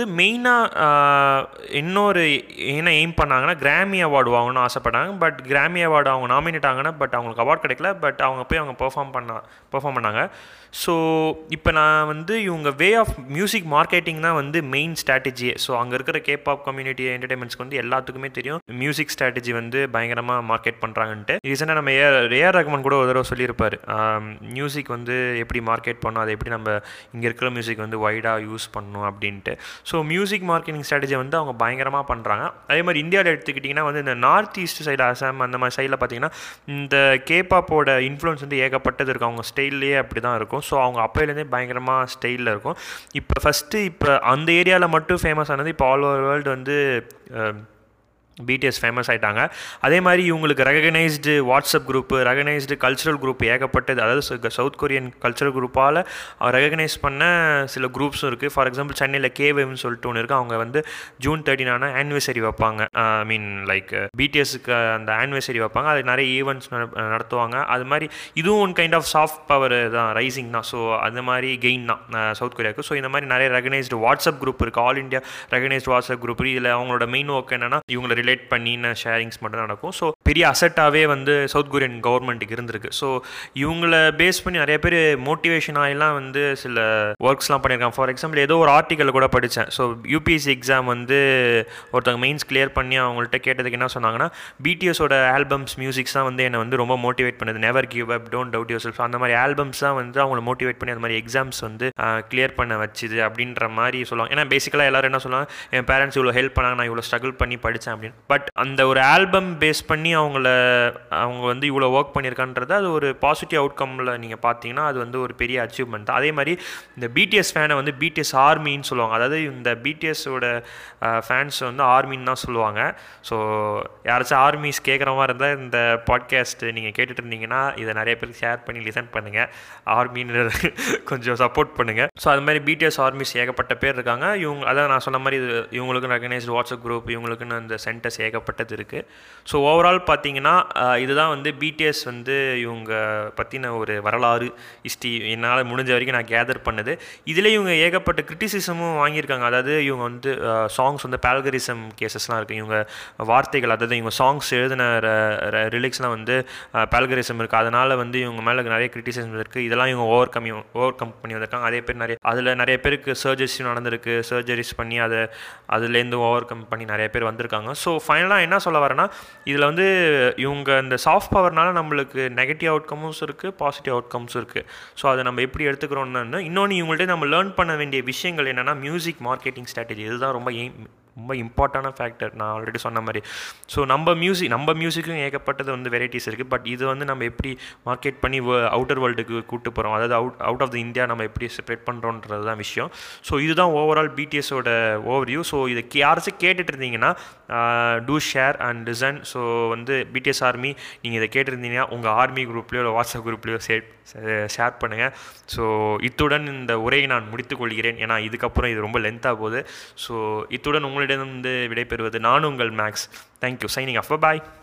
மெயினாக இன்னொரு என்ன எய்ம் பண்ணாங்கன்னா கிராமி அவார்டு வாங்கணும்னு ஆசைப்பட்டாங்க பட் கிராமி அவார்டு அவங்க நாமினேட் ஆகினா பட் அவங்களுக்கு அவார்ட் கிடைக்கல பட் அவங்க போய் அவங்க பெர்ஃபார்ம் பண்ண பெர்ஃபார்ம் பண்ணாங்க ஸோ இப்போ நான் வந்து இவங்க வே ஆஃப் மியூசிக் மார்க்கெட்டிங் தான் வந்து மெயின் ஸ்ட்ராட்டஜியே ஸோ அங்கே இருக்கிற கேபாப் கம்யூனிட்டி என்டர்டைன்மெண்ட்ஸ்க்கு வந்து எல்லாத்துக்குமே தெரியும் மியூசிக் ஸ்ட்ராட்டஜி வந்து பயங்கரமாக மார்க்கெட் பண்ணுறாங்கன்ட்டு ரீசெண்டாக நம்ம ஏஆர் ஏஆர் ரஹ்மான் கூட ஒரு தடவை சொல்லியிருப்பார் மியூசிக் வந்து எப்படி மார்க்கெட் பண்ணணும் அதை எப்படி நம்ம இங்கே இருக்கிற மியூசிக் வந்து வைடாக யூஸ் பண்ணணும் அப்படின்ட்டு ஸோ மியூசிக் மார்க்கெட்டிங் ஸ்ட்ராட்டஜி வந்து அவங்க பயங்கரமாக பண்ணுறாங்க அதே மாதிரி இந்தியாவில் எடுத்துக்கிட்டிங்கன்னா வந்து இந்த நார்த் ஈஸ்ட் சைடு அசாம் அந்த மாதிரி சைடில் பார்த்தீங்கன்னா இந்த கேபாப்போட இன்ஃப்ளூயன்ஸ் வந்து ஏகப்பட்டது இருக்கும் அவங்க ஸ்டைல்லையே அப்படி தான் இருக்கும் ஸோ அவங்க அப்போலேருந்தே பயங்கரமாக ஸ்டைலில் இருக்கும் இப்போ ஃபஸ்ட்டு இப்போ அந்த ஏரியாவில் மட்டும் ஃபேமஸ் ஆனது இப்போ ஆல் ஓவர் வேர்ல்டு வந்து அஹ், பிடிஎஸ் ஃபேமஸ் ஆயிட்டாங்க அதே மாதிரி இவங்களுக்கு recognised WhatsApp group recognised cultural group ஏகப்பட்டது அதாவது ச- சவுத் கொரியன் கல்ச்சுரல் குரூப்பால் ரெகனைஸ் பண்ண சில குரூப்ஸும் இருக்குது ஃபார் எக்ஸாம்பிள் சென்னையில் கேவேவ்னு சொல்லிட்டு ஒன்று இருக்குது அவங்க வந்து ஜூன் தேர்ட்டினான ஆனிவர்சரி வைப்பாங்க ஐ மீன் லைக் பிடிஎஸ்க்கு அந்த ஆனிவர்சரி வைப்பாங்க அது நிறைய ஈவெண்ட்ஸ் நடத்துவாங்க அது மாதிரி இதுவும் one kind of soft power தான் ரைசிங் தான் ஸோ அந்த மாதிரி கெயின் தான் அஹ், சவுத் கொரியாவுக்கு ஸோ இந்த மாதிரி நிறைய ரெகனைஸ்டு வாட்ஸ்அப் குரூப் இருக்குது all India recognised WhatsApp group இதில் அவங்களோட மெயின் ஒர்க் என்னன்னா இவங்களை ரிலேட் பண்ணின ஷேரிங்ஸ் மட்டும் தான் நடக்கும் ஸோ பெரிய அசட்டாகவே வந்து சவுத் கொரியன் கவர்மெண்ட்டுக்கு இருந்திருக்கு ஸோ இவங்கள பேஸ் பண்ணி நிறைய பேர் மோட்டிவேஷன் ஆகிலாம் வந்து சில ஒர்க்ஸ்லாம் பண்ணியிருக்காங்க ஃபார் எக்ஸாம்பிள் ஏதோ ஒரு ஆர்டிக்கல் கூட படித்தேன் ஸோ யூபிஎஸ்சி எக்ஸாம் வந்து ஒருத்தவங்க மெயின்ஸ் கிளியர் பண்ணி அவங்கள்ட்ட கேட்டதுக்கு என்ன சொன்னாங்கன்னா பிடிஎஸோட ஆல்பம்ஸ் மியூசிக்ஸ் தான் வந்து என்னை வந்து ரொம்ப மோட்டிவேட் பண்ணுது never give up don't doubt yourself அந்த மாதிரி ஆல்பம்ஸ் தான் வந்து அவங்கள மோட்டிவேட் பண்ணி அந்த மாதிரி எக்ஸாம்ஸ் வந்து கிளியர் பண்ண வச்சுது அப்படின்ற மாதிரி சொல்லுவாங்க ஏன்னா பேசிக்கலாக எல்லாரும் என்ன சொல்லுவாங்க என் பேரண்ட்ஸ் இவ்வளோ ஹெல்ப் பண்ணாங்க நான் இவ்வளோ ஸ்ட்ரகிள் பண்ணி படித்தேன் அப்படின்னு பட் அந்த ஒரு ஆல்பம் பேஸ் பண்ணி அவங்கள அவங்க வந்து இவ்வளோ ஒர்க் பண்ணியிருக்கான்றது அது ஒரு பாசிட்டிவ் அவுட்கமில் நீங்கள் பார்த்தீங்கன்னா அது வந்து ஒரு பெரிய அச்சீவ்மெண்ட் தான் அதே மாதிரி இந்த பிடிஎஸ் ஃபேனை வந்து பிடிஎஸ் ஆர்மின்னு சொல்லுவாங்க அதாவது இந்த பிடிஎஸோட ஃபேன்ஸ் வந்து ஆர்மின்னு தான் சொல்லுவாங்க ஸோ யாராச்சும் ஆர்மிஸ் கேட்குற மாதிரி இருந்தால் இந்த பாட்காஸ்ட் நீங்கள் கேட்டுட்டு இருந்தீங்கன்னா இதை நிறைய பேருக்கு ஷேர் பண்ணி லிசன் பண்ணுங்கள் ஆர்மின்னு கொஞ்சம் சப்போர்ட் பண்ணுங்கள் ஸோ அது மாதிரி பிடிஎஸ் ஆர்மிஸ் ஏகப்பட்ட பேர் இருக்காங்க இவங்க அதான் நான் சொன்ன மாதிரி இது இவங்களுக்கும் ரெகனைஸ்டு வாட்ஸ்அப் குரூப் இவங்களுக்குன்னு அந்த சென்டர்ஸ் ஏகப்பட்டது இருக்குது ஸோ ஓவரால் பார்த்தீங்கன்னா அஹ், இதுதான் வந்து பிடிஎஸ் வந்து இவங்க பற்றின ஒரு வரலாறு ஹிஸ்ட்ரி என்னால் முடிஞ்ச வரைக்கும் நான் கேதர் பண்ணது இதில் இவங்க ஏகப்பட்ட கிரிட்டிசிசமும் வாங்கியிருக்காங்க அதாவது இவங்க வந்து சாங்ஸ் வந்து பால்கரிசம் கேசஸ்லாம் இருக்குது இவங்க வார்த்தைகள் அதாவது இவங்க சாங்ஸ் எழுதின ரிலிக்ஸ்லாம் வந்து பால்கரிசம் இருக்குது அதனால் வந்து இவங்க மேலே நிறைய கிரிட்டிசிசம் இருக்குது இதெல்லாம் இவங்க ஓவர் கம் ஓவர் கம் பண்ணி வந்திருக்காங்க அதே பேர் நிறைய அதில் நிறைய பேருக்கு சர்ஜரிஸும் நடந்திருக்கு சர்ஜரிஸ் பண்ணி அதை அதுலேருந்து ஓவர் கம் பண்ணி நிறைய பேர் வந்திருக்காங்க ஸோ ஸோ ஃபைனலாக என்ன சொல்ல வரேன்னா இதில் வந்து இவங்க இந்த சாஃப்ட் பவர்னால நம்மளுக்கு நெகட்டிவ் அவுட்கம்ஸும் இருக்குது பாசிட்டிவ் அவுட்கம்ஸும் இருக்குது ஸோ அதை நம்ம எப்படி எடுத்துக்கிறோம்னு இன்னொன்று இவங்கள்ட்ட நம்ம லேர்ன் பண்ண வேண்டிய விஷயங்கள் என்னென்னா மியூசிக் மார்க்கெட்டிங் ஸ்ட்ராட்டஜி இதுதான் ரொம்ப எய்ம் ரொம்ப இம்பார்ட்டான ஃபேக்டர் நான் ஆல்ரெடி சொன்ன மாதிரி ஸோ நம்ம மியூசிக் நம்ம மியூசிக்கும் ஏகப்பட்டது வந்து வெரைட்டிஸ் இருக்குது பட் இது வந்து நம்ம எப்படி மார்க்கெட் பண்ணி அவுட்டர் வேர்ல்டுக்கு கூட்டு போகிறோம் அதாவது out out of the India நம்ம எப்படி ஸ்ப்ரெட் பண்ணுறோன்றது தான் விஷயம் ஸோ இதுதான் ஓவரால் பிடிஎஸோட ஓவர்வியூ ஸோ இதை யாராச்சும் கேட்டுட்டு இருந்தீங்கன்னா to share and listen so வந்து பிடிஎஸ் ஆர்மி நீங்கள் இதை கேட்டிருந்தீங்கன்னா உங்கள் ஆர்மி குரூப்லேயோ இல்லை வாட்ஸ்அப் குரூப்லேயோ ஷேர் ஷேர் பண்ணுங்கள் ஸோ இத்துடன் இந்த உரையை நான் முடித்துக்கொள்கிறேன் ஏன்னா இதுக்கப்புறம் இது ரொம்ப லென்த்தாக போகுது ஸோ இத்துடன் உங்களிடம் வந்து விடைபெறுவது நான் உங்கள் மேக்ஸ் தேங்க்யூ சைனிங் அஃப் பாய்